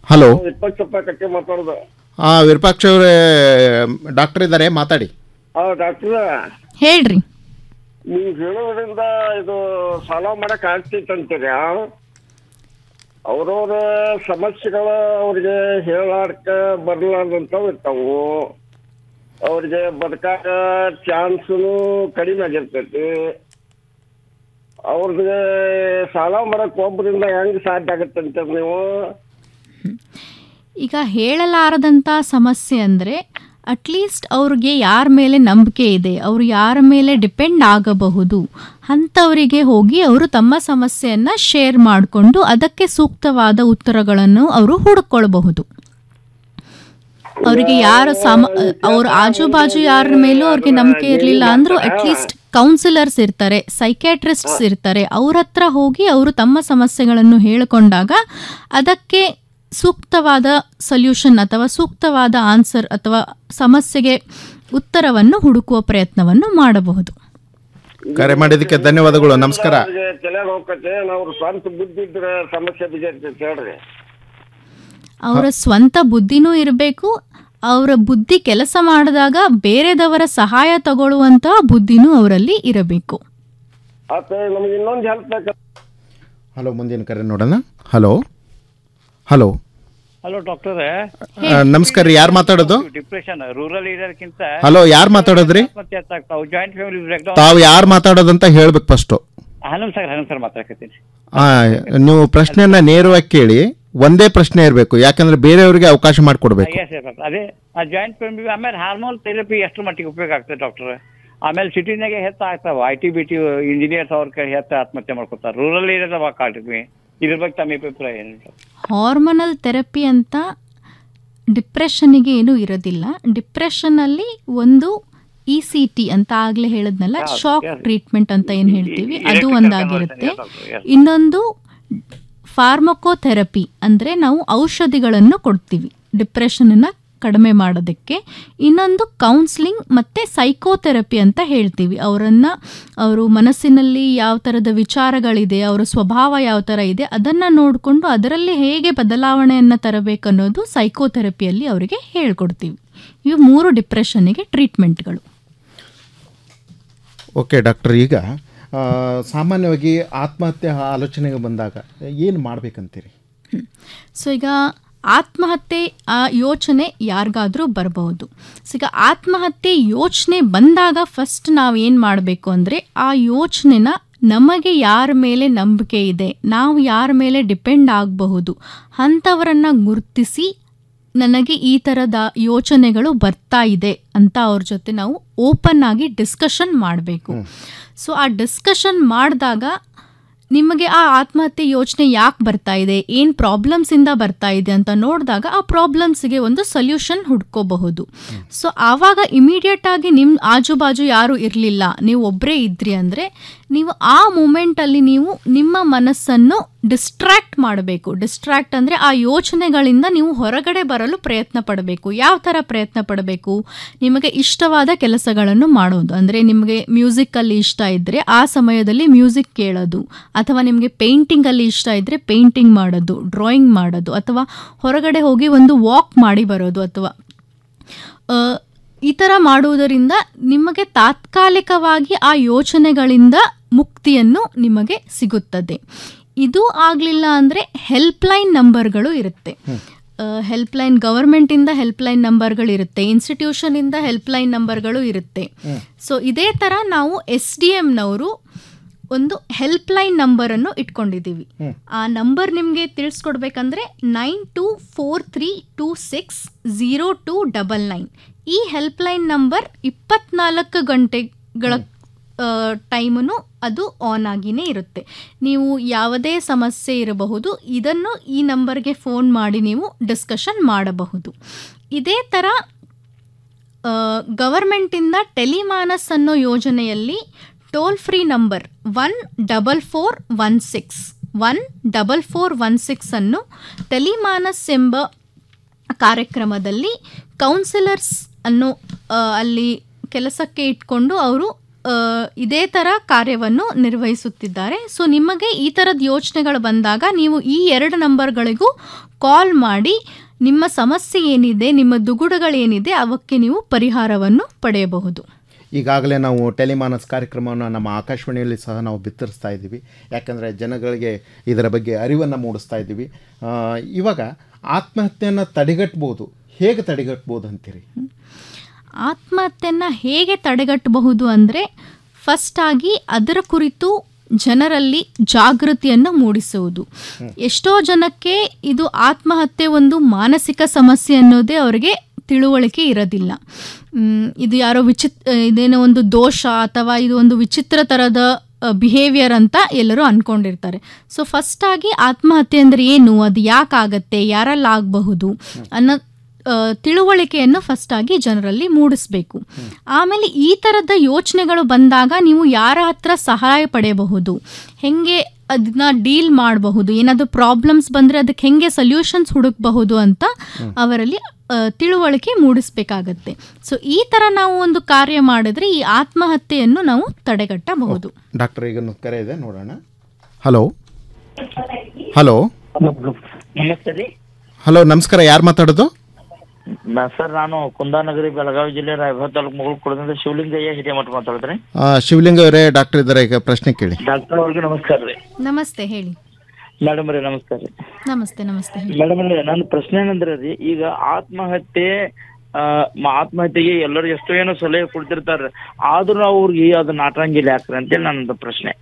ಹಲೋ ವಿಪಕ್ಷಪ್ಪ ಕಟ್ಟಿ ಮಾತಾಡೋದು ಹಾಂ ವಿರೂಪಾಕ್ಷ ಅವರೇ ಡಾಕ್ಟರ್ ಇದ್ದಾರೆ ಮಾತಾಡಿ ಆ ಡಾಕ್ಟರ್ ಹೇಳ್ರಿ ನೀವು ಹೇಳೋದ್ರಿಂದ ಇದು ಸಾಲ ಮಾಡಕ್ ಆಗ್ತೈತಂತೀರಿ ಅವ್ರವ್ರ ಸಮಸ್ಯೆಗಳು ಅವ್ರಿಗೆ ಹೇಳಾಡ್ಕ ಬರ್ಲಾರ್ದಂಥವು ಇರ್ತಾವು ಅವ್ರಿಗೆ ಬದುಕಾಕ ಚಾನ್ಸು ಕಡಿಮೆ ಆಗಿರ್ತೈತಿ ಅವ್ರಿಗೆ ಸಾಲ ಮಾಡಕ್ ಒಬ್ಬರಿಂದ ಹೆಂಗ್ ಸಾಧ್ಯ ಆಗತ್ತಂತೀರಿ ನೀವು ಈಗ ಹೇಳಲಾರದಂಥ ಸಮಸ್ಯೆ ಅಂದರೆ ಅಟ್ಲೀಸ್ಟ್ ಅವ್ರಿಗೆ ಯಾರ ಮೇಲೆ ನಂಬಿಕೆ ಇದೆ ಅವರು ಯಾರ ಮೇಲೆ ಡಿಪೆಂಡ್ ಆಗಬಹುದು ಅಂಥವರಿಗೆ ಹೋಗಿ ಅವರು ತಮ್ಮ ಸಮಸ್ಯೆಯನ್ನು ಶೇರ್ ಮಾಡಿಕೊಂಡು ಅದಕ್ಕೆ ಸೂಕ್ತವಾದ ಉತ್ತರಗಳನ್ನು ಅವರು ಹುಡುಕೊಳ್ಬಹುದು ಅವರಿಗೆ ಯಾರು ಸಮ ಅವ್ರ ಆಜು ಬಾಜು ಯಾರ ಮೇಲೂ ಅವ್ರಿಗೆ ನಂಬಿಕೆ ಇರಲಿಲ್ಲ ಅಂದ್ರೂ ಅಟ್ಲೀಸ್ಟ್ ಕೌನ್ಸಿಲರ್ಸ್ ಇರ್ತಾರೆ ಸೈಕ್ಯಾಟ್ರಿಸ್ಟ್ಸ್ ಇರ್ತಾರೆ ಅವ್ರ ಹತ್ರ ಹೋಗಿ ಅವರು ತಮ್ಮ ಸಮಸ್ಯೆಗಳನ್ನು ಹೇಳಿಕೊಂಡಾಗ ಅದಕ್ಕೆ ಸೂಕ್ತವಾದ ಸೊಲ್ಯೂಷನ್ ಅಥವಾ ಸೂಕ್ತವಾದ ಆನ್ಸರ್ ಅಥವಾ ಸಮಸ್ಯೆಗೆ ಉತ್ತರವನ್ನು ಹುಡುಕುವ ಪ್ರಯತ್ನವನ್ನು ಮಾಡಬಹುದು ಕರೆ ಮಾಡಿದ್ದಕ್ಕೆ ಧನ್ಯವಾದಗಳು ನಮಸ್ಕಾರ ಅವ್ರಿಗೆ ತಲೆಯಾಗ ಹೋಗತ್ತೆ ಅವ್ರ ಸ್ವಂತ ಬುದ್ಧಿ ಇದ್ರೆ ಸಮಸ್ಯೆ ಬಿಜೆಪಿ ಹೇಳ್ರಿ ಅವರ ಸ್ವಂತ ಬುದ್ಧಿನೂ ಇರಬೇಕು ಅವರ ಬುದ್ಧಿ ಕೆಲಸ ಮಾಡಿದಾಗ ಬೇರೆದವರ ಸಹಾಯ ತಗೊಳ್ಳುವಂತಹ ಬುದ್ಧಿನೂ ಅವರಲ್ಲಿ ಇರಬೇಕು ಮತ್ತೆ ನಮ್ಗೆ ಇನ್ನೊಂದು ಹೆಲ್ಪ್ ಬೇಕು ಹಲೋ ಮುಂದಿನ ಕರೆ ನೋಡೋಣ ಹಲೋ ಹಲೋ ಹಲೋ ಡಾಕ್ಟರ್ ಆ, ನಮಸ್ಕಾರ ರೀ ಯಾರು ಮಾತಾಡೋದು ಡಿಪ್ರೆಷನ್ ರೂರಲ್ ಏರಿಯಾಕ್ಕಿಂತ ಹಲೋ ಯಾರು ಮಾತಾಡೋದ್ರಿ ಆತ್ಮಹತ್ಯೆ ಆಗ್ತಾವು ಜಾಯಿಂಟ್ ಫ್ಯಾಮಿಲಿ ಬ್ರೇಕ್ ಡೌನ್ ತಾವು ಯಾರು ಮಾತಾಡೋದಂತ ಹೇಳ್ಬೇಕು first Hanum sir Hanum sir ಮಾತಾಡ್ಕತ್ತೀನಿ ನೀವು ಪ್ರಶ್ನೆಯನ್ನ ನೇರವಾಗಿ ಕೇಳಿ ಒಂದೇ ಪ್ರಶ್ನೆ ಇರಬೇಕು ಯಾಕಂದ್ರೆ ಬೇರೆಯವರಿಗೆ ಅವಕಾಶ ಮಾಡಿಕೊಡ್ಬೇಕು ಎಸ್ ಎಸ್ ಅದೇ ಆ ಜಾಯಿಂಟ್ ಫ್ಯಾಮಿಲಿ ಆಮೇಲೆ ಹಾರ್ಮೋನ್ ಥೆರಪಿ ಎಷ್ಟು ಮಟ್ಟಿಗೆ ಉಪಯೋಗ ಆಗ್ತದೆ ಡಾಕ್ಟರ್ ಆಮೇಲೆ ಸಿಟಿನಾಗೆ ಹೆಚ್ಚು ಆಗ್ತಾವ I T B T engineers ಅವ್ರ ಕೈ ಹೆಚ್ಚು ಆತ್ಮಹತ್ಯೆ ಮಾಡ್ಕೊತಾರೆ ರೂರಲ್ ಏರಿಯಾದ ಕಾಡ್ರಿ ಇದ್ರ ಬಗ್ಗೆ ತಮ್ಮ ಅಭಿಪ್ರಾಯ ಏನು ಹಾರ್ಮೋನಲ್ ಥೆರಪಿ ಅಂತ ಡಿಪ್ರೆಷನ್ನಿಗೆ ಏನೂ ಇರೋದಿಲ್ಲ ಡಿಪ್ರೆಷನ್ನಲ್ಲಿ ಒಂದು ಇ ಸಿ ಟಿ ಅಂತ ಆಗಲೇ ಹೇಳಿದ್ನಲ್ಲ ಹೌದು, ಶಾಕ್ yes. ಟ್ರೀಟ್ಮೆಂಟ್ ಅಂತ ಏನು ಹೇಳ್ತೀವಿ ಅದು electrical ಒಂದಾಗಿರುತ್ತೆ convulsion, yes, yes. ಇನ್ನೊಂದು ಫಾರ್ಮಕೋಥೆರಪಿ ಅಂದರೆ ನಾವು ಔಷಧಿಗಳನ್ನು ಕೊಡ್ತೀವಿ ಡಿಪ್ರೆಷನನ್ನು ಕಡಿಮೆ ಮಾಡೋದಕ್ಕೆ ಇನ್ನೊಂದು ಕೌನ್ಸ್ಲಿಂಗ್ ಮತ್ತು ಸೈಕೋಥೆರಪಿ ಅಂತ ಹೇಳ್ತೀವಿ ಅವರನ್ನು ಅವರು ಮನಸ್ಸಿನಲ್ಲಿ ಯಾವ ಥರದ ವಿಚಾರಗಳಿದೆ ಅವರ ಸ್ವಭಾವ ಯಾವ ಥರ ಇದೆ ಅದನ್ನು ನೋಡಿಕೊಂಡು ಅದರಲ್ಲಿ ಹೇಗೆ ಬದಲಾವಣೆಯನ್ನು ತರಬೇಕನ್ನೋದು ಸೈಕೋಥೆರಪಿಯಲ್ಲಿ ಅವರಿಗೆ ಹೇಳ್ಕೊಡ್ತೀವಿ ಇವು ಮೂರು ಡಿಪ್ರೆಷನ್ನಿಗೆ ಟ್ರೀಟ್ಮೆಂಟ್ಗಳು ಓಕೆ ಡಾಕ್ಟರ್ ಈಗ ಆ, ಸಾಮಾನ್ಯವಾಗಿ ಆತ್ಮಹತ್ಯೆ ಆಲೋಚನೆಗೆ ಬಂದಾಗ ಏನು ಮಾಡ್ಬೇಕಂತೀರಿ ಸೊ ಈಗ ಆತ್ಮಹತ್ಯೆ ಆ ಯೋಚನೆ ಯಾರಿಗಾದರೂ ಬರಬಹುದು ಸೊ ಈಗ ಆತ್ಮಹತ್ಯೆ ಯೋಚನೆ ಬಂದಾಗ ಫಸ್ಟ್ ನಾವು ಏನು ಮಾಡಬೇಕು ಅಂದರೆ ಆ ಯೋಚನೆನ ನಮಗೆ ಯಾರ ಮೇಲೆ ನಂಬಿಕೆ ಇದೆ ನಾವು ಯಾರ ಮೇಲೆ ಡಿಪೆಂಡ್ ಆಗಬಹುದು ಅಂಥವರನ್ನು ಗುರುತಿಸಿ ನನಗೆ ಈ ಥರದ ಯೋಚನೆಗಳು ಬರ್ತಾ ಇದೆ ಅಂತ ಅವ್ರ ಜೊತೆ ನಾವು ಓಪನ್ ಆಗಿ ಡಿಸ್ಕಷನ್ ಮಾಡಬೇಕು ಸೊ ಆ ಡಿಸ್ಕಷನ್ ಮಾಡಿದಾಗ ನಿಮಗೆ ಆ ಆತ್ಮಹತ್ಯೆ ಯೋಚನೆ ಯಾಕೆ ಬರ್ತಾ ಇದೆ ಏನು ಪ್ರಾಬ್ಲಮ್ಸಿಂದ ಬರ್ತಾ ಇದೆ ಅಂತ ನೋಡಿದಾಗ ಆ ಪ್ರಾಬ್ಲಮ್ಸ್ಗೆ ಒಂದು ಸೊಲ್ಯೂಷನ್ ಹುಡ್ಕೋಬಹುದು ಸೊ ಆವಾಗ ಇಮಿಡಿಯೇಟ್ ಆಗಿ ನಿಮ್ಮ ಆಜು ಬಾಜು ಯಾರು ಇರಲಿಲ್ಲ ನೀವು ಒಬ್ಬರೇ ಇದ್ರಿ ಅಂದರೆ ನೀವು ಆ ಮೂಮೆಂಟಲ್ಲಿ ನೀವು ನಿಮ್ಮ ಮನಸ್ಸನ್ನು ಡಿಸ್ಟ್ರ್ಯಾಕ್ಟ್ ಮಾಡಬೇಕು ಡಿಸ್ಟ್ರ್ಯಾಕ್ಟ್ ಅಂದರೆ ಆ ಯೋಚನೆಗಳಿಂದ ನೀವು ಹೊರಗಡೆ ಬರಲು ಪ್ರಯತ್ನ ಪಡಬೇಕು ಯಾವ ಥರ ಪ್ರಯತ್ನ ಪಡಬೇಕು ನಿಮಗೆ ಇಷ್ಟವಾದ ಕೆಲಸಗಳನ್ನು ಮಾಡೋದು ಅಂದರೆ ನಿಮಗೆ ಮ್ಯೂಸಿಕ್ಕಲ್ಲಿ ಇಷ್ಟ ಇದ್ದರೆ ಆ ಸಮಯದಲ್ಲಿ ಮ್ಯೂಸಿಕ್ ಕೇಳೋದು ಅಥವಾ ನಿಮಗೆ ಪೇಂಟಿಂಗಲ್ಲಿ ಇಷ್ಟ ಇದ್ದರೆ ಪೇಂಟಿಂಗ್ ಮಾಡೋದು ಡ್ರಾಯಿಂಗ್ ಮಾಡೋದು ಅಥವಾ ಹೊರಗಡೆ ಹೋಗಿ ಒಂದು ವಾಕ್ ಮಾಡಿ ಬರೋದು ಅಥವಾ ಆ, ಈ ಥರ ಮಾಡುವುದರಿಂದ ನಿಮಗೆ ತಾತ್ಕಾಲಿಕವಾಗಿ ಆ ಯೋಚನೆಗಳಿಂದ ಮುಕ್ತಿಯನ್ನು ನಿಮಗೆ ಸಿಗುತ್ತದೆ ಇದು ಆಗಲಿಲ್ಲ ಅಂದರೆ ಹೆಲ್ಪ್ಲೈನ್ ನಂಬರ್ಗಳು ಇರುತ್ತೆ ಹೆಲ್ಪ್ಲೈನ್ ಗವರ್ಮೆಂಟಿಂದ ಹೆಲ್ಪ್ಲೈನ್ ನಂಬರ್ಗಳಿರುತ್ತೆ ಇನ್ಸ್ಟಿಟ್ಯೂಷನಿಂದ ಹೆಲ್ಪ್ಲೈನ್ ನಂಬರ್ಗಳು ಇರುತ್ತೆ ಸೊ ಇದೇ ಥರ ನಾವು ಎಸ್ ಡಿ ಎಮ್ನವರು ಒಂದು ಹೆಲ್ಪ್ಲೈನ್ ನಂಬರನ್ನು ಇಟ್ಕೊಂಡಿದ್ದೀವಿ ಆ ನಂಬರ್ ನಿಮಗೆ ತಿಳಿಸ್ಕೊಡ್ಬೇಕಂದ್ರೆ nine two four three two six zero two double nine ಈ ಹೆಲ್ಪ್ಲೈನ್ ನಂಬರ್ ಇಪ್ಪತ್ನಾಲ್ಕು ಗಂಟೆಗಳ ಟೈಮನ್ನು ಅದು ಆನ್ ಆಗಿನೇ ಇರುತ್ತೆ ನೀವು ಯಾವುದೇ ಸಮಸ್ಯೆ ಇರಬಹುದು ಇದನ್ನು ಈ ನಂಬರ್ಗೆ ಫೋನ್ ಮಾಡಿ ನೀವು ಡಿಸ್ಕಷನ್ ಮಾಡಬಹುದು ಇದೇ ಥರ ಗವರ್ಮೆಂಟಿಂದ ಟೆಲಿಮಾನಸ್ ಅನ್ನೋ ಯೋಜನೆಯಲ್ಲಿ toll free number one double four one six one double four one six ಅನ್ನು ಟೆಲಿಮಾನಸ್ ಎಂಬ ಕಾರ್ಯಕ್ರಮದಲ್ಲಿ ಕೌನ್ಸಿಲರ್ಸ್ ಅನ್ನು ಆ, ಅಲ್ಲಿ ಕೆಲಸಕ್ಕೆ ಇಟ್ಕೊಂಡು ಅವರು ಆ, ಇದೇ ಥರ ಕಾರ್ಯವನ್ನು ನಿರ್ವಹಿಸುತ್ತಿದ್ದಾರೆ ಸೊ ನಿಮಗೆ ಈ ಥರದ ಯೋಚನೆಗಳು ಬಂದಾಗ ನೀವು ಈ ಎರಡು ನಂಬರ್ಗಳಿಗೂ ಕಾಲ್ ಮಾಡಿ ನಿಮ್ಮ ಸಮಸ್ಯೆ ಏನಿದೆ ನಿಮ್ಮ ದುಗುಡಗಳೇನಿದೆ ಅವಕ್ಕೆ ನೀವು ಪರಿಹಾರವನ್ನು ಪಡೆಯಬಹುದು ಈಗಾಗಲೇ ನಾವು ಟೆಲಿಮಾನಸ್ ಕಾರ್ಯಕ್ರಮವನ್ನು ನಮ್ಮ ಆಕಾಶವಾಣಿಯಲ್ಲಿ ಸಹ ನಾವು ಬಿತ್ತರಿಸ್ತಾ ಇದ್ದೀವಿ ಯಾಕಂದರೆ ಜನಗಳಿಗೆ ಇದರ ಬಗ್ಗೆ ಅರಿವನ್ನು ಮೂಡಿಸ್ತಾ ಇದ್ದೀವಿ ಆ, ಇವಾಗ ಆತ್ಮಹತ್ಯೆಯನ್ನು ತಡೆಗಟ್ಬೋದು ಹೇಗೆ ತಡೆಗಟ್ಬೋದು ಅಂತೀರಿ ಆತ್ಮಹತ್ಯೆಯನ್ನು ಹೇಗೆ ತಡೆಗಟ್ಟಬಹುದು ಅಂದರೆ ಫಸ್ಟಾಗಿ ಅದರ ಕುರಿತು ಜನರಲ್ಲಿ ಜಾಗೃತಿಯನ್ನು ಮೂಡಿಸುವುದು ಎಷ್ಟೋ ಜನಕ್ಕೆ ಇದು ಆತ್ಮಹತ್ಯೆ ಒಂದು ಮಾನಸಿಕ ಸಮಸ್ಯೆ ಅನ್ನೋದೇ ಅವರಿಗೆ ತಿಳುವಳಿಕೆ ಇರೋದಿಲ್ಲ ಮ್, ಇದು ಯಾರೋ ವಿಚಿತ್ ಇದೇನೋ ಒಂದು ದೋಷ ಅಥವಾ ಇದು ಒಂದು ವಿಚಿತ್ರ ಥರದ ಬಿಹೇವಿಯರ್ ಅಂತ ಎಲ್ಲರೂ ಅಂದ್ಕೊಂಡಿರ್ತಾರೆ ಸೊ ಫಸ್ಟಾಗಿ ಆತ್ಮಹತ್ಯೆ ಅಂದರೆ ಏನು ಅದು ಯಾಕಾಗತ್ತೆ ಯಾರಲ್ಲಿ ಆಗಬಹುದು ಅನ್ನೋ ಆ, ತಿಳುವಳಿಕೆಯನ್ನು ಫಸ್ಟಾಗಿ ಜನರಲ್ಲಿ ಮೂಡಿಸ್ಬೇಕು ಆಮೇಲೆ ಈ ಥರದ ಯೋಚನೆಗಳು ಬಂದಾಗ ನೀವು ಯಾರ ಹತ್ರ ಸಹಾಯ ಪಡೆಯಬಹುದು ಹೆಂಗೆ ಅದನ್ನ ಡೀಲ್ ಮಾಡಬಹುದು ಏನಾದರೂ ಪ್ರಾಬ್ಲಮ್ಸ್ ಬಂದರೆ ಅದಕ್ಕೆ ಹೆಂಗೆ ಸೊಲ್ಯೂಷನ್ಸ್ ಹುಡುಕಬಹುದು ಅಂತ ಅವರಲ್ಲಿ ಆ, ತಿಳುವಳಿಕೆ ಮೂಡಿಸ್ಬೇಕಾಗತ್ತೆ ಸೊ ಈ ಥರ ನಾವು ಒಂದು ಕಾರ್ಯ ಮಾಡಿದ್ರೆ ಈ ಆತ್ಮಹತ್ಯೆಯನ್ನು ನಾವು ತಡೆಗಟ್ಟಬಹುದು ಡಾಕ್ಟರ್ ಈಗ ಒಂದು ಕರೆ ಇದೆ ನೋಡೋಣ ಹಲೋ ಹಲೋ ನಮಸ್ತೆ ರೀ ಹಲೋ ನಮಸ್ಕಾರ ಯಾರು ಮಾತಾಡೋದು ನಾ- ಸರ್ ನಾನು ಕುಂದಾನಗರಿ ಬೆಳಗಾವಿ ಜಿಲ್ಲೆ ರಾಯಭಾಗ ತಾಲೂಕು ಮುಗುಳ್ ಕುಳದಿಂದ ಶಿವಲಿಂಗಯ್ಯ ಹಿರೇಮಠ ಮಾತಾಡಿದ್ರಿ ಆ, ಶಿವಲಿಂಗ ಅವರೇ ಡಾಕ್ಟರ್ ಇದ್ದಾರೆ ಈಗ ಪ್ರಶ್ನೆ ಕೇಳಿ ಡಾಕ್ಟರ್ ಅವ್ರಿಗೆ ನಮಸ್ಕಾರ ರೀ ನಮಸ್ತೆ ಹೇಳಿ ಮೇಡಮ್ ರೀ ನಮಸ್ಕಾರ ರೀ ನಮಸ್ತೆ ನಮಸ್ತೆ ಹೇಳಿ ಮೇಡಮ್ ರೀ ನನ್ನ ಪ್ರಶ್ನೆ ಏನಂದ್ರೆ ರೀ ಈಗ ಆತ್ಮಹತ್ಯೆ ಆ, ಮ- ಆತ್ಮಹತ್ಯೆಗೆ ಎಲ್ಲರೂ ಎಷ್ಟೋ ಏನೋ ಸಲಹೆ ಕೊಡ್ತಿರ್ತಾರೆ ಆದ್ರೂ ಅವ್ರಿಗೆ ಅದನ್ನ ನಾಟಂಗಿಲ್ಲ ಯಾಕ್ರಿ ಅಂತೇಳಿ ನನ್ನದು ಪ್ರಶ್ನೆ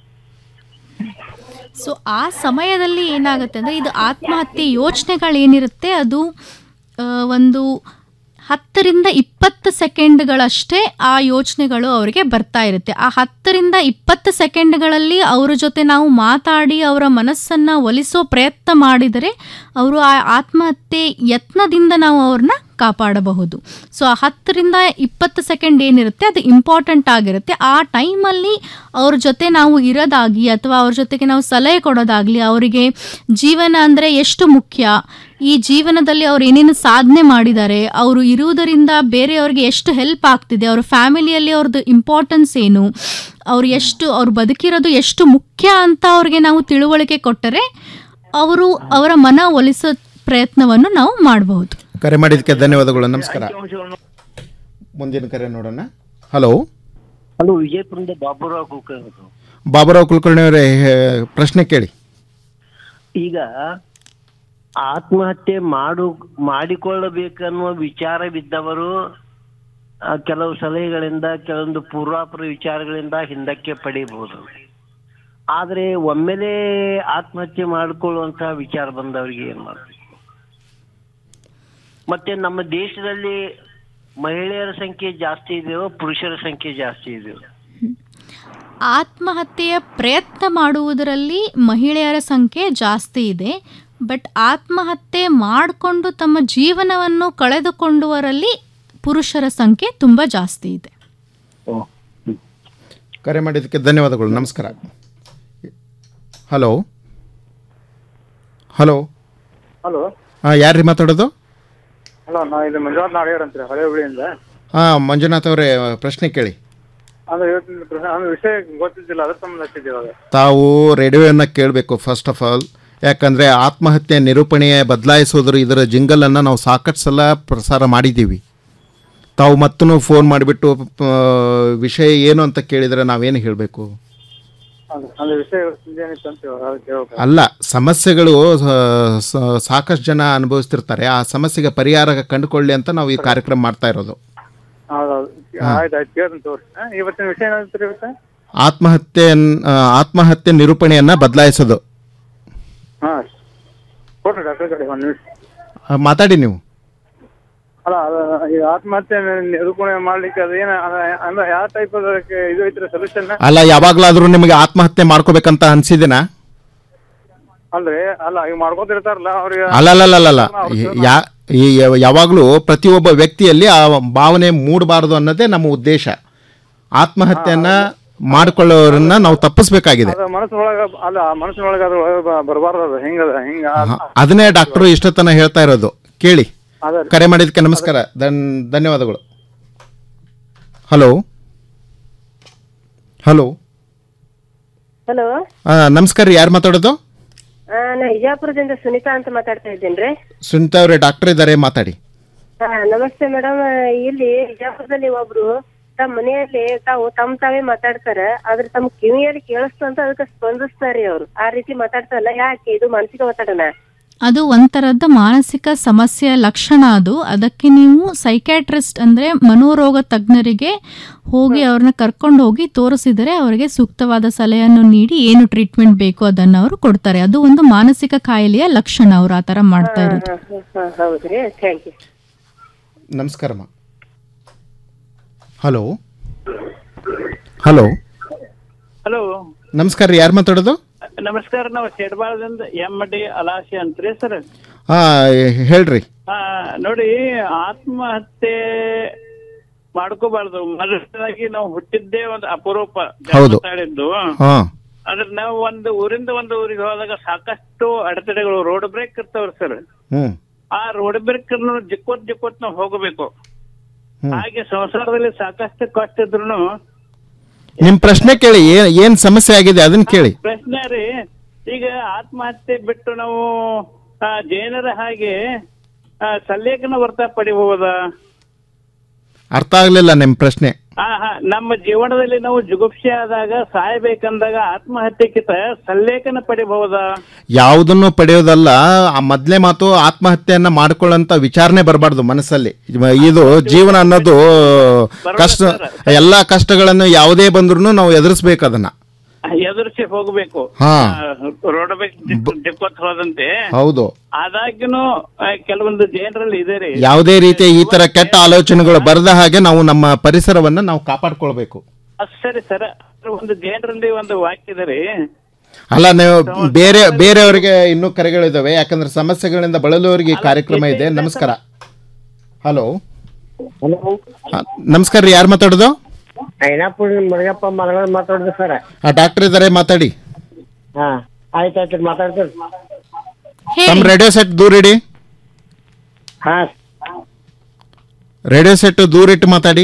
ಸೊ ಆ ಸಮಯದಲ್ಲಿ ಏನಾಗುತ್ತೆ ಅಂದರೆ ಇದು ಆತ್ಮಹತ್ಯೆ ಯೋಚನೆಗಳೇನಿರುತ್ತೆ ಅದು ಆ, ಒಂದು ಹತ್ತರಿಂದ ಇಪ್ಪತ್ತು ಸೆಕೆಂಡ್ಗಳಷ್ಟೇ ಆ ಯೋಚನೆಗಳು ಅವರಿಗೆ ಬರ್ತಾ ಇರುತ್ತೆ ಆ ಹತ್ತರಿಂದ ಇಪ್ಪತ್ತು ಸೆಕೆಂಡ್ಗಳಲ್ಲಿ ಅವರ ಜೊತೆ ನಾವು ಮಾತಾಡಿ ಅವರ ಮನಸ್ಸನ್ನು ಒಲಿಸೋ ಪ್ರಯತ್ನ ಮಾಡಿದರೆ ಅವರು ಆ ಆತ್ಮಹತ್ಯೆ ಯತ್ನದಿಂದ ನಾವು ಅವ್ರನ್ನ ಕಾಪಾಡಬಹುದು ಸೊ ಆ ಹತ್ತರಿಂದ ಇಪ್ಪತ್ತು ಸೆಕೆಂಡ್ ಏನಿರುತ್ತೆ ಅದು ಇಂಪಾರ್ಟೆಂಟ್ ಆಗಿರುತ್ತೆ ಆ ಟೈಮಲ್ಲಿ ಅವ್ರ ಜೊತೆ ನಾವು ಇರೋದಾಗಿ ಅಥವಾ ಅವ್ರ ಜೊತೆಗೆ ನಾವು ಸಲಹೆ ಕೊಡೋದಾಗಲಿ ಅವರಿಗೆ ಜೀವನ ಅಂದರೆ ಎಷ್ಟು ಮುಖ್ಯ ಈ ಜೀವನದಲ್ಲಿ ಅವ್ರು ಏನೇನು ಸಾಧನೆ ಮಾಡಿದ್ದಾರೆ ಅವರು ಇರುವುದರಿಂದ ಬೇರೆಯವ್ರಿಗೆ ಎಷ್ಟು ಹೆಲ್ಪ್ ಆಗ್ತಿದೆ ಅವ್ರ ಫ್ಯಾಮಿಲಿಯಲ್ಲಿ ಅವ್ರದ್ದು ಇಂಪಾರ್ಟೆನ್ಸ್ ಏನು ಅವ್ರು ಎಷ್ಟು ಅವ್ರು ಬದುಕಿರೋದು ಎಷ್ಟು ಮುಖ್ಯ ಅಂತ ಅವ್ರಿಗೆ ನಾವು ತಿಳುವಳಿಕೆ ಕೊಟ್ಟರೆ ಅವರು ಅವರ ಮನ ಒಲಿಸೋ ಪ್ರಯತ್ನವನ್ನು ನಾವು ಮಾಡಬಹುದು ಕರೆ ಮಾಡಿದ್ದಕ್ಕೆ ಧನ್ಯವಾದಗಳು ನಮಸ್ಕಾರ ಮುಂದಿನ ಕರೆ ನೋಡೋಣ ಹಲೋ ಹಲೋ ವಿಜಯಪುರದಿಂದ ಬಾಬುರಾವ್ ಕುಲಕರ್ಣಿ ಬಾಬುರಾವ್ ಕುಲಕರ್ಣಿ ಅವರೇ ಹೇ- ಪ್ರಶ್ನೆ ಕೇಳಿ ಈಗ ಆತ್ಮಹತ್ಯೆ ಮಾಡು ಮಾಡಿಕೊಳ್ಳಬೇಕನ್ನುವ ವಿಚಾರವಿದ್ದವರು ಆ, ಕೆಲವು ಸಲಹೆಗಳಿಂದ ಕೆಲವೊಂದು ಪೂರ್ವಾಪರ ವಿಚಾರಗಳಿಂದ ಹಿಂದಕ್ಕೆ ಪಡೆಯಬಹುದು ಆದರೆ ಒಮ್ಮೆಲೇ ಆತ್ಮಹತ್ಯೆ ಮಾಡಿಕೊಳ್ಳುವಂತಹ ವಿಚಾರ ಬಂದವರಿಗೆ ಏನ್ ಮಾಡ್ಬೇಕು ಮತ್ತೆ ನಮ್ಮ ದೇಶದಲ್ಲಿ ಮಹಿಳೆಯರ ಸಂಖ್ಯೆ ಜಾಸ್ತಿ ಇದೆಯೋ ಪುರುಷರ ಸಂಖ್ಯೆ ಜಾಸ್ತಿ ಇದೆಯೋ ಆತ್ಮಹತ್ಯೆಯ ಪ್ರಯತ್ನ ಮಾಡುವುದರಲ್ಲಿ ಮಹಿಳೆಯರ ಸಂಖ್ಯೆ ಜಾಸ್ತಿ ಇದೆ ಬಟ್ ಆತ್ಮಹತ್ಯೆ ಮಾಡಿಕೊಂಡು ತಮ್ಮ ಜೀವನವನ್ನು ಕಳೆದುಕೊಂಡವರಲ್ಲಿ ಪುರುಷರ ಸಂಖ್ಯೆ ತುಂಬ ಜಾಸ್ತಿ ಇದೆ ಕರೆ ಮಾಡಿದ್ದಕ್ಕೆ ಧನ್ಯವಾದಗಳು ನಮಸ್ಕಾರ ಹಲೋ ಹಲೋ ಹಲೋ ಹಾಂ ಯಾರ್ರಿ ಮಾತಾಡೋದು ಹಲೋ ನಾ ಇದು ಮಂಜುನಾಥ್ ನಾಡಿಯರ್ ಅಂತೀರಿ ಹಳೆ ಹುಳಿಯಿಂದ ಹಾಂ ಮಂಜುನಾಥ್ ಅವರೇ ಪ್ರಶ್ನೆ ಕೇಳಿ ಅಂದ್ರೆ ಇವತ್ತಿನ ಪ್ರಶ್ನೆ ಅಂದ್ರೆ ವಿಷಯ ಗೊತ್ತಿದ್ದಿಲ್ಲ ಅದ್ರ ಸಂಬಂಧ ಹಚ್ಚಿದ್ದೆ ಇವಾಗ ತಾವು ರೇಡಿಯೋವನ್ನು ಕೇಳಬೇಕು ಫಸ್ಟ್ ಆಫ್ ಆಲ್ ಯಾಕಂದರೆ ಆತ್ಮಹತ್ಯೆ ನಿರೂಪಣೆ ಬದಲಾಯಿಸೋದ್ರ ಇದರ ಜಿಂಗಲನ್ನು ನಾವು ಸಾಕಷ್ಟು ಸಲ ಪ್ರಸಾರ ಮಾಡಿದ್ದೀವಿ ತಾವು ಮತ್ತೂ ಫೋನ್ ಮಾಡಿಬಿಟ್ಟು ವಿಷಯ ಏನು ಅಂತ ಕೇಳಿದರೆ ನಾವೇನು ಹೇಳಬೇಕು ಅಂದ್ರೆ- ಅಂದ್ರೆ ವಿಷಯ ಏನಿತ್ತು ಅಂತ ಇವಾಗ ಅದಕ್ಕೆ ಹೇಳ್ಬೇಕು. ಅಲ್ಲ ಸಮಸ್ಯೆಗಳು ಆ, ಸ- ಸಾಕಷ್ಟು ಜನ ಅನುಭವಿಸ್ತಿರ್ತಾರೆ ಆ ಸಮಸ್ಯೆಗೆ ಪರಿಹಾರ ಕಂಡುಕೊಳ್ಳಿ ಅಂತ ನಾವು ಈ ಕಾರ್ಯಕ್ರಮ ಮಾಡ್ತಾ ಇರೋದು ಹೌದೌದು ಆಯ್ತು ಆಯ್ತು ಕೇಳ್ತೀನಿ ತೋರಿ ಹಾ, ಇವತ್ತಿನ ವಿಷಯ ಏನಾಯ್ತು ಇವತ್ತ ಆತ್ಮಹತ್ಯೆ ಆತ್ಮಹತ್ಯೆ ನಿರೂಪಣೆಯನ್ನು ಬದಲಾಯಿಸೋದು ಹಾ ಕೊಡ್ರಿ ಡಾಕ್ಟರ್ ಕಡೆ ಒಂದು ನಿಮಿಷ ಆ, ಮಾತಾಡಿ ನೀವು ಅಲ್ಲ ಅದು ಈ ಆತ್ಮಹತ್ಯೆ ನಿರೂಪಣೆ ಮಾಡ್ಲಿಕ್ಕೆ ಅದು ಏನ ಅದ- ಅಂದ್ರೆ ಯಾವ ಟೈಪ್ ಅದಕ್ಕೆ ಇದು ಐತ್ರಿ ಸೊಲ್ಯೂಷನ್ ಅಲ್ಲ ಯಾವಾಗಲಾದರೂ ನಿಮಗೆ ಆತ್ಮಹತ್ಯೆ ಮಾಡ್ಕೋಬೇಕಂತ ಅನ್ಸಿದಿನ ಅಂದ್ರೆ ಅಲ್ಲ ಈಗ ಮಾಡ್ಕೊತಿರ್ತಾರಲ್ಲ ಅವ್ರಿಗೆ ಅಲ್ಲಲ್ಲಲ್ಲಲ್ಲ ಯಾ ಈ ಯಾವಾಗಲೂ ಪ್ರತಿಯೊಬ್ಬ ವ್ಯಕ್ತಿಯಲ್ಲಿ ಆ ಭಾವನೆ ಮೂಡಬಾರದು ಅನ್ನೋದೇ ನಮ್ಮ ಉದ್ದೇಶ ಆತ್ಮಹತ್ಯೆಯನ್ನ ಮಾಡಿಕೊಳ್ಳೋರನ್ನ ನಾವು ತಪ್ಪಿಸ್ಬೇಕಾಗಿದೆ ಅದ ಮನಸ್ಸಿನೊಳಗ ಅಲ್ಲ ಆ ಮನಸ್ಸಿನೊಳಗ ಅದ್ರ ಒಳಗ ಬರಬಾರ್ದು ಅದು ಹಿಂಗದ ಹಿಂಗ ಅದನ್ನೇ ಡಾಕ್ಟರು ಇಷ್ಟೊತ್ತನ ಹೇಳ್ತಾ ಇರೋದು ಕೇಳಿ ಅದ ಕರೆ ಮಾಡಿದ್ದಕ್ಕೆ ನಮಸ್ಕಾರ ಧನ್ ಧನ್ಯವಾದಗಳು ಹಲೋ ಹಲೋ ಹಲೋ ನಮಸ್ಕಾರ ರೀ ಯಾರು ಮಾತಾಡೋದು ನಾ ವಿಜಯಪುರದಿಂದ ಸುನೀತಾ ಅಂತ ಮಾತಾಡ್ತಾ ಇದ್ದೇನ್ರಿ ಸುನಿತಾ ಅವರೇ ಡಾಕ್ಟರ್ ಇದ್ದಾರೆ ಮಾತಾಡಿ ಹಾ ನಮಸ್ತೆ ಮೇಡಮ್ ಇಲ್ಲಿ ವಿಜಯಪುರದಲ್ಲಿ ಒಬ್ರು ತಮ್ಮ ಮನೆಯಲ್ಲಿ ತಾವು ತಮ್ ತಾವೇ ಮಾತಾಡ್ತಾರ ಆದ್ರೆ ತಮ್ಮ ಕಿವಿಯಲ್ಲಿ ಕೇಳಿಸ್ತು ಅಂತ ಅದಕ್ಕೆ ಸ್ಪಂದಿಸ್ತಾರ್ರಿ ಅವ್ರು ಆ ರೀತಿ ಮಾತಾಡ್ತಾರಲ್ಲ ಯಾಕೆ ಇದು ಮಾನಸಿಕ ಒತ್ತಡನ ಅದು ಒಂಥರದ ಮಾನಸಿಕ ಸಮಸ್ಯೆಯ ಲಕ್ಷಣ ಅದು ಅದಕ್ಕೆ ನೀವು ಸೈಕ್ಯಾಟ್ರಿಸ್ಟ್ ಅಂದರೆ ಮನೋರೋಗ ತಜ್ಞರಿಗೆ ಹೋಗಿ ಅವ್ರನ್ನ ಕರ್ಕೊಂಡು ಹೋಗಿ ತೋರಿಸಿದರೆ ಅವರಿಗೆ ಸೂಕ್ತವಾದ ಸಲಹೆಯನ್ನು ನೀಡಿ ಏನು ಟ್ರೀಟ್ಮೆಂಟ್ ಬೇಕು ಅದನ್ನು ಅವರು ಕೊಡ್ತಾರೆ ಅದು ಒಂದು ಮಾನಸಿಕ ಕಾಯಿಲೆಯ ಲಕ್ಷಣ ಅವರು ಆ ಥರ ಮಾಡ್ತಾ ಇರೋದು ಹಾ, ಹಾ, ಹಾ, ಹೌದ್ರಿ ಥ್ಯಾಂಕ್ ಯು ನಮಸ್ಕಾರಮ್ಮ ಹಲೋ ಹಲೋ ಹಲೋ ನಮಸ್ಕಾರ ರೀ ಯಾರು ಮಾತಾಡೋದು ನಮಸ್ಕಾರ ನಾವು ಶೆಡ್ಬಾಳದಿಂದ ಎಂ ಡಿ ಅಲಾಶಿ ಅಂತ್ರಿ ಸರ್ ಹಾಂ ಹೇಳ್ರಿ ಆ, ನೋಡಿ ಆತ್ಮಹತ್ಯೆ ಮಾಡ್ಕೋಬಾರ್ದು ಮೊದಲಾಗಿ ನಾವು ಹುಟ್ಟಿದ್ದೇ ಒಂದು ಅಪರೂಪ ಹೌದು. ಜನ್ಮ ತಾಳಿದ್ದು ಹಾಂ ಆದ್ರೆ ನಾವು ಒಂದು ಊರಿಂದ ಒಂದು ಊರಿಗೆ ಹೋದಾಗ ಸಾಕಷ್ಟು ಅಡೆತಡೆಗಳು ರೋಡ್ ಬ್ರೇಕ್ ಇರ್ತಾವ್ರಿ ಸರ್ ಹ್ಞೂ ಆ ರೋಡ್ ಬ್ರೇಕ್ ಜಿಕ್ಕೋತ್ ಜಿಕ್ಕೋತ್ ನಾವು ಹೋಗಬೇಕು ಹ್ಮ್. ಹಾಗೆ ಸಂಸಾರದಲ್ಲಿ ಸಾಕಷ್ಟು ಕಷ್ಟ ಇದ್ರು ನಿಮ್ಮ ಪ್ರಶ್ನೆ ಕೇಳಿ ಏನ್ ಏನ್ ಸಮಸ್ಯೆ ಆಗಿದೆ ಅದನ್ನ ಕೇಳಿ ಪ್ರಶ್ನೆ ರೀ ಈಗ ಆತ್ಮಹತ್ಯೆ ಬಿಟ್ಟು ನಾವು ಆ, ಜೈನರ ಹಾಗೆ ಆ, ಸಲ್ಲೇಖನ ವರ್ತ ಪಡಿಬಹುದಾ ಅರ್ಥ ಆಗ್ಲಿಲ್ಲ ನಿಮ್ಮ ಪ್ರಶ್ನೆ ಆ, ಹಾ, ನಮ್ಮ ಜೀವನದಲ್ಲಿ ನಾವು ಜುಗುಪ್ಸೆ ಆದಾಗ ಸಾಯ್ಬೇಕಂದಾಗ ಆತ್ಮಹತ್ಯೆಕಿತ ಸಲ್ಲೇಖನ ಪಡಿಬಹುದಾ ಯಾವುದನ್ನು ಪಡೆಯೋದಲ್ಲ ಆ ಮೊದಲೇ ಮಾತು ಆತ್ಮಹತ್ಯೆಯನ್ನ ಮಾಡ್ಕೊಳ್ಳೋಂಥ ವಿಚಾರಣೆ ಬರಬಾರ್ದು ಮನಸ್ಸಲ್ಲಿ ಇವ- ಇದು ಜೀವನ ಅನ್ನೋದು ಕಷ್ಟ ಎಲ್ಲ ಕಷ್ಟಗಳನ್ನು ಯಾವುದೇ ಬಂದ್ರೂ ನಾವು ಎದುರಿಸ್ಬೇಕು ಅದನ್ನ ಎದುರಿಸಿ ಹೋಗ್ಬೇಕು ಹಾ. ರೋಡ್ ಬೇಕ್ ದಿಕ್ಕೊತ್ ಹೋದಂತೆ ಹೌದು ಆದಾಗ್ಯೂ ಆ, ಕೆಲವೊಂದು ಜೈನರಲ್ಲಿ ಇದೆ ರೀ ಯಾವುದೇ ರೀತಿಯ ಈ ತರ ಕೆಟ್ಟ ಆಲೋಚನೆಗಳು ಬರದ ಹಾಗೆ ನಾವು ನಮ್ಮ ಪರಿಸರವನ್ನ ನಾವು ಕಾಪಾಡ್ಕೊಳ್ಬೇಕು ಅದ್ ಸರಿ ಸರ್ ಒಂದು ಜೈನರಲ್ಲಿ ಒಂದು ವಾಕ್ಯ ಇದೆ ರೀ ಅಲ್ಲ ನೀವು ಬೇರೆ ಬೇರೆಯವರಿಗೆ ಇನ್ನೂ ಕರೆಗಳಿದ್ದಾವೆ ಯಾಕಂದ್ರೆ ಸಮಸ್ಯೆಗಳಿಂದ ಬಳಲುವವರಿಗೆ ಈ ಕಾರ್ಯಕ್ರಮ ಇದೆ ನಮಸ್ಕಾರ ಹಲೋ ನಮಸ್ಕಾರ ರೀ ಯಾರು ಮಾತಾಡೋದು ಐನಾಪುರ ಮುರುಗಪ್ಪ ಮಗಳ ಮಾತಾಡಿದ್ರು ಸರ್ ಡಾಕ್ಟರ್ ಇದ್ದಾರೆ ಮಾತಾಡಿ ಹಾ ಆಯ್ತಾಯ್ತು ಮಾತಾಡ್ತೀರಿ ತಮ್ಮ ರೇಡಿಯೋ ಸೆಟ್ ದೂರ ಇಡಿ ಹಾ ರೇಡಿಯೋ ಸೆಟ್ ದೂರ ಇಟ್ಟು ಮಾತಾಡಿ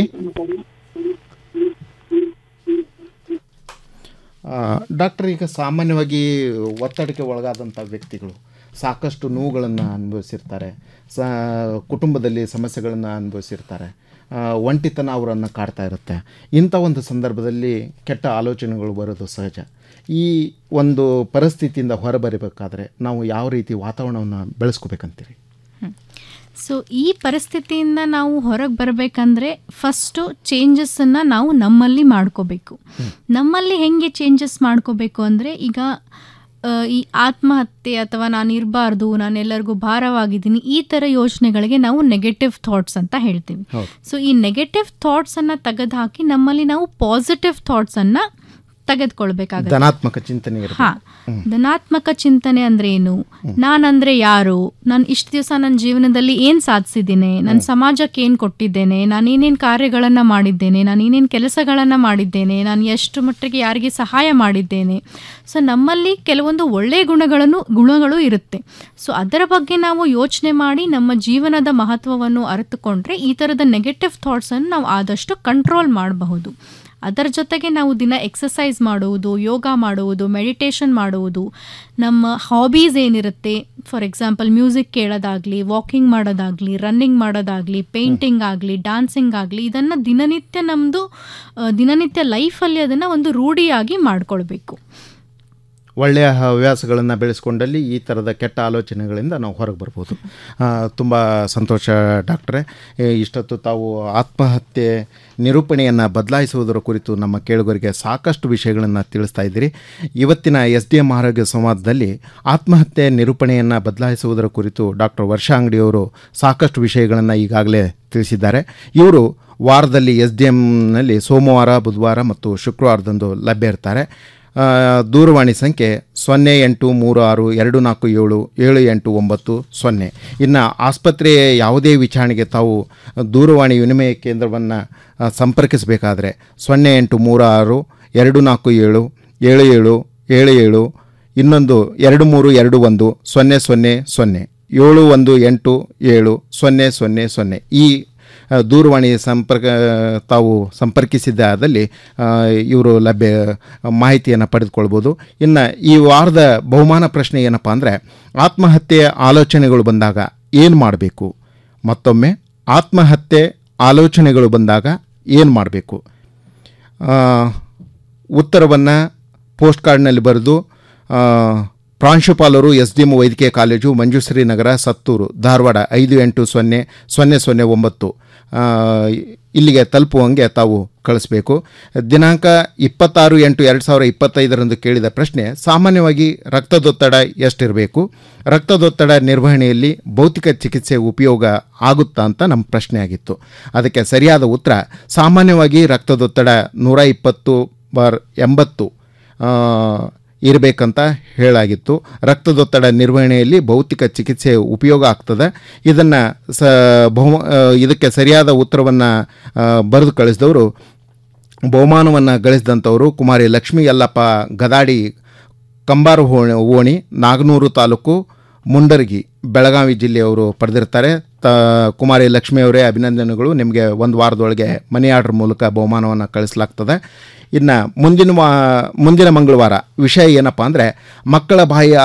ಡಾಕ್ಟರ್ ಈಗ ಸಾಮಾನ್ಯವಾಗಿ ಒತ್ತಡಕ್ಕೆ ಒಳಗಾದಂಥ ವ್ಯಕ್ತಿಗಳು ಸಾಕಷ್ಟು ನೋವುಗಳನ್ನು ಅನುಭವಿಸಿರ್ತಾರೆ ಸ ಕುಟುಂಬದಲ್ಲಿ ಸಮಸ್ಯೆಗಳನ್ನು ಅನುಭವಿಸಿರ್ತಾರೆ ಆ, ಒಂಟಿತನ ಅವರನ್ನು ಕಾಡ್ತಾ ಇರುತ್ತೆ ಇಂಥ ಒಂದು ಸಂದರ್ಭದಲ್ಲಿ ಕೆಟ್ಟ ಆಲೋಚನೆಗಳು ಬರೋದು ಸಹಜ ಈ ಒಂದು ಪರಿಸ್ಥಿತಿಯಿಂದ ಹೊರಬರಬೇಕಾದ್ರೆ ನಾವು ಯಾವ ರೀತಿ ವಾತಾವರಣವನ್ನು ಬೆಳೆಸ್ಕೋಬೇಕಂತೀರಿ ಸೊ ಈ ಪರಿಸ್ಥಿತಿಯಿಂದ ನಾವು ಹೊರಗೆ ಬರಬೇಕಂದ್ರೆ ಫಸ್ಟು ಚೇಂಜಸ್ಸನ್ನು ನಾವು ನಮ್ಮಲ್ಲಿ ಮಾಡ್ಕೋಬೇಕು ನಮ್ಮಲ್ಲಿ ಹೆಂಗೆ ಚೇಂಜಸ್ ಮಾಡ್ಕೋಬೇಕು ಅಂದರೆ ಈಗ ಆ, ಈ ಆತ್ಮಹತ್ಯೆ ಅಥವಾ ನಾನು ಇರಬಾರ್ದು ನಾನು ಎಲ್ಲರಿಗೂ ಭಾರವಾಗಿದ್ದೀನಿ ಈ ಥರ ಯೋಚನೆಗಳಿಗೆ ನಾವು ನೆಗೆಟಿವ್ ಥಾಟ್ಸ್ ಅಂತ ಹೇಳ್ತೀವಿ ಹೌದು. ಸೊ ಈ ನೆಗೆಟಿವ್ ಥಾಟ್ಸನ್ನು ತೆಗೆದುಹಾಕಿ ನಮ್ಮಲ್ಲಿ ನಾವು ಪಾಸಿಟಿವ್ ಥಾಟ್ಸನ್ನು ತೆಗೆದುಕೊಳ್ಬೇಕಾಗುತ್ತೆ ಧನಾತ್ಮಕ ಚಿಂತನೆ ಇರಬೇಕು. ಹಾ ಧನಾತ್ಮಕ ಚಿಂತನೆ ಅಂದ್ರೆ ಏನು ನಾನಂದ್ರೆ ಯಾರು ನಾನು ಇಷ್ಟು ದಿವಸ ನನ್ನ ಜೀವನದಲ್ಲಿ ಏನು ಸಾಧಿಸಿದ್ದೇನೆ ನನ್ನ ಸಮಾಜಕ್ಕೆ ಏನು ಕೊಟ್ಟಿದ್ದೇನೆ ನಾನು ಏನೇನು ಕಾರ್ಯಗಳನ್ನು ಮಾಡಿದ್ದೇನೆ ನಾನು ಏನೇನು ಕೆಲಸಗಳನ್ನು ಮಾಡಿದ್ದೇನೆ ನಾನು ಎಷ್ಟು ಮಟ್ಟಿಗೆ ಯಾರಿಗೆ ಸಹಾಯ ಮಾಡಿದ್ದೇನೆ ಸೊ ನಮ್ಮಲ್ಲಿ ಕೆಲವೊಂದು ಒಳ್ಳೆಯ ಗುಣಗಳನ್ನು ಗುಣಗಳು ಇರುತ್ತೆ ಸೊ ಅದರ ಬಗ್ಗೆ ನಾವು ಯೋಚನೆ ಮಾಡಿ ನಮ್ಮ ಜೀವನದ ಮಹತ್ವವನ್ನು ಅರಿತುಕೊಂಡ್ರೆ ಈ ಥರದ ನೆಗೆಟಿವ್ ಥಾಟ್ಸನ್ನು ನಾವು ಆದಷ್ಟು ಕಂಟ್ರೋಲ್ ಮಾಡಬಹುದು ಅದರ ಜೊತೆಗೆ ನಾವು ದಿನ ಎಕ್ಸಸೈಸ್ ಮಾಡುವುದು ಯೋಗ ಮಾಡುವುದು ಮೆಡಿಟೇಷನ್ ಮಾಡುವುದು ನಮ್ಮ ಹಾಬೀಸ್ ಏನಿರುತ್ತೆ ಫಾರ್ ಎಕ್ಸಾಂಪಲ್ ಮ್ಯೂಸಿಕ್ ಕೇಳೋದಾಗಲಿ ವಾಕಿಂಗ್ ಮಾಡೋದಾಗಲಿ ರನ್ನಿಂಗ್ ಮಾಡೋದಾಗಲಿ ಪೇಂಟಿಂಗ್ ಆಗಲಿ ಡಾನ್ಸಿಂಗ್ ಆಗಲಿ ಇದನ್ನು ದಿನನಿತ್ಯ ನಮ್ಮದು ದಿನನಿತ್ಯ ಲೈಫಲ್ಲಿ ಅದನ್ನು ಒಂದು ರೂಢಿಯಾಗಿ ಮಾಡ್ಕೊಳ್ಬೇಕು ಒಳ್ಳೆಯ ಹವ್ಯಾಸಗಳನ್ನು ಬೆಳೆಸ್ಕೊಂಡಲ್ಲಿ ಈ ಥರದ ಕೆಟ್ಟ ಆಲೋಚನೆಗಳಿಂದ ನಾವು ಹೊರಗೆ ಬರ್ಬೋದು ತುಂಬ ಸಂತೋಷ ಡಾಕ್ಟ್ರೆ ಏ, ಇಷ್ಟೊತ್ತು ತಾವು ಆತ್ಮಹತ್ಯೆ ನಿರೂಪಣೆಯನ್ನು ಬದಲಾಯಿಸುವುದರ ಕುರಿತು ನಮ್ಮ ಕೇಳುಗರಿಗೆ ಸಾಕಷ್ಟು ವಿಷಯಗಳನ್ನು ತಿಳಿಸ್ತಾ ಇದ್ದೀರಿ ಇವತ್ತಿನ ಎಸ್ ಡಿ ಎಂ ಆರೋಗ್ಯ ಸಂವಾದದಲ್ಲಿ ಆತ್ಮಹತ್ಯೆ ನಿರೂಪಣೆಯನ್ನು ಬದಲಾಯಿಸುವುದರ ಕುರಿತು ಡಾಕ್ಟರ್ ವರ್ಷಾ ಅಂಗಡಿಯವರು ಸಾಕಷ್ಟು ವಿಷಯಗಳನ್ನು ಈಗಾಗಲೇ ತಿಳಿಸಿದ್ದಾರೆ ಇವರು ವಾರದಲ್ಲಿ ಎಸ್ ಡಿ ಎಮ್ನಲ್ಲಿ ಸೋಮವಾರ ಬುಧವಾರ ಮತ್ತು ಶುಕ್ರವಾರದಂದು ಲಭ್ಯ ಇರ್ತಾರೆ ಆ, ದೂರವಾಣಿ ಸಂಖ್ಯೆ ಸೊನ್ನೆ ಎಂಟು ಮೂರು ಆರು ಎರಡು ನಾಲ್ಕು ಏಳು ಏಳು ಎಂಟು ಒಂಬತ್ತು ಸೊನ್ನೆ ಇನ್ನು ಆಸ್ಪತ್ರೆಯ ಯಾವುದೇ ವಿಚಾರಣೆಗೆ ತಾವು ದೂರವಾಣಿ ವಿನಿಮಯ ಕೇಂದ್ರವನ್ನು ಸಂಪರ್ಕಿಸಬೇಕಾದ್ರೆ ಸೊನ್ನೆ ಎಂಟು ಮೂರು ಆರು ಎರಡು ನಾಲ್ಕು ಏಳು ಏಳು ಏಳು ಏಳು ಏಳು ಇನ್ನೊಂದು ಎರಡು ಮೂರು ಎರಡು ಒಂದು ಸೊನ್ನೆ ಸೊನ್ನೆ ಸೊನ್ನೆ ಏಳು ಒಂದು ಎಂಟು ಏಳು ಸೊನ್ನೆ ಸೊನ್ನೆ ಸೊನ್ನೆ ಈ ಆ, ದೂರವಾಣಿ ಸಂಪರ್ಕ ತಾವು ಸಂಪರ್ಕಿಸಿದ್ದಾದಲ್ಲಿ ಇವರು ಲಭ್ಯ ಮಾಹಿತಿಯನ್ನು ಪಡೆದುಕೊಳ್ಬೋದು ಇನ್ನು ಈ ವಾರದ ಬಹುಮಾನ ಪ್ರಶ್ನೆ ಏನಪ್ಪ ಅಂದರೆ ಆತ್ಮಹತ್ಯೆಯ ಆಲೋಚನೆಗಳು ಬಂದಾಗ ಏನು ಮಾಡಬೇಕು ಮತ್ತೊಮ್ಮೆ ಆತ್ಮಹತ್ಯೆ ಆಲೋಚನೆಗಳು ಬಂದಾಗ ಏನು ಮಾಡಬೇಕು ಉತ್ತರವನ್ನು ಪೋಸ್ಟ್ ಕಾರ್ಡ್ನಲ್ಲಿ ಬರೆದು ಆ, ಪ್ರಾಂಶುಪಾಲರು ಎಸ್ ಡಿ ಎಂ ವೈದ್ಯಕೀಯ ಕಾಲೇಜು ಮಂಜುಶ್ರೀ ನಗರ ಸತ್ತೂರು ಧಾರವಾಡ ಐದು ಎಂಟು ಸೊನ್ನೆ ಸೊನ್ನೆ ಸೊನ್ನೆ ಒಂಬತ್ತು ಆ, ಇಲ್ಲಿಗೆ ತಲುಪುವಂಗೆ ತಾವು ಕಳಿಸ್ಬೇಕು ದಿನಾಂಕ ಇಪ್ಪತ್ತಾರು ಎಂಟು ಎರಡು ಸಾವಿರ ಇಪ್ಪತ್ತೈದರಂದು ಕೇಳಿದ ಪ್ರಶ್ನೆ ಸಾಮಾನ್ಯವಾಗಿ ರಕ್ತದೊತ್ತಡ ಎಷ್ಟಿರಬೇಕು ರಕ್ತದೊತ್ತಡ ನಿರ್ವಹಣೆಯಲ್ಲಿ ಭೌತಿಕ ಚಿಕಿತ್ಸೆ ಉಪಯೋಗ ಆಗುತ್ತಾ ಅಂತ ನಮ್ಮ ಪ್ರಶ್ನೆ ಆಗಿತ್ತು ಅದಕ್ಕೆ ಸರಿಯಾದ ಉತ್ತರ ಸಾಮಾನ್ಯವಾಗಿ ರಕ್ತದೊತ್ತಡ ನೂರ ಇಪ್ಪತ್ತು ಬಾರ್ ಎಂಬತ್ತು ಆ, ಇರಬೇಕಂತ ಹೇಳಾಗಿತ್ತು ರಕ್ತದೊತ್ತಡ ನಿರ್ವಹಣೆಯಲ್ಲಿ ಭೌತಿಕ ಚಿಕಿತ್ಸೆ ಉಪಯೋಗ ಆಗ್ತದೆ ಇದನ್ನು ಸ ಬಹು ಆ, ಇದಕ್ಕೆ ಸರಿಯಾದ ಉತ್ತರವನ್ನು ಬರೆದು ಕಳಿಸಿದವರು ಬಹುಮಾನವನ್ನು ಗಳಿಸಿದಂಥವರು ಕುಮಾರಿ ಲಕ್ಷ್ಮೀ ಯಲ್ಲಪ್ಪ ಗದಾಡಿ ಕಂಬಾರು ಓಣಿ ಓಣಿ ನಾಗನೂರು ತಾಲೂಕು ಮುಂಡರ್ಗಿ ಬೆಳಗಾವಿ ಜಿಲ್ಲೆಯವರು ಪಡೆದಿರ್ತಾರೆ ತ ಕುಮಾರಿ ಲಕ್ಷ್ಮಿ ಅವರೇ ಅಭಿನಂದನೆಗಳು ನಿಮಗೆ ಒಂದು ವಾರದೊಳಗೆ ಮನಿ ಆರ್ಡರ್ ಮೂಲಕ ಬಹುಮಾನವನ್ನು ಕಳಿಸಲಾಗ್ತದೆ ಇನ್ನು ಮುಂದಿನ ವಾ ಮುಂದಿನ ಮಂಗಳವಾರ ವಿಷಯ ಏನಪ್ಪ ಅಂದರೆ ಮಕ್ಕಳ ಬಾಯಿಯ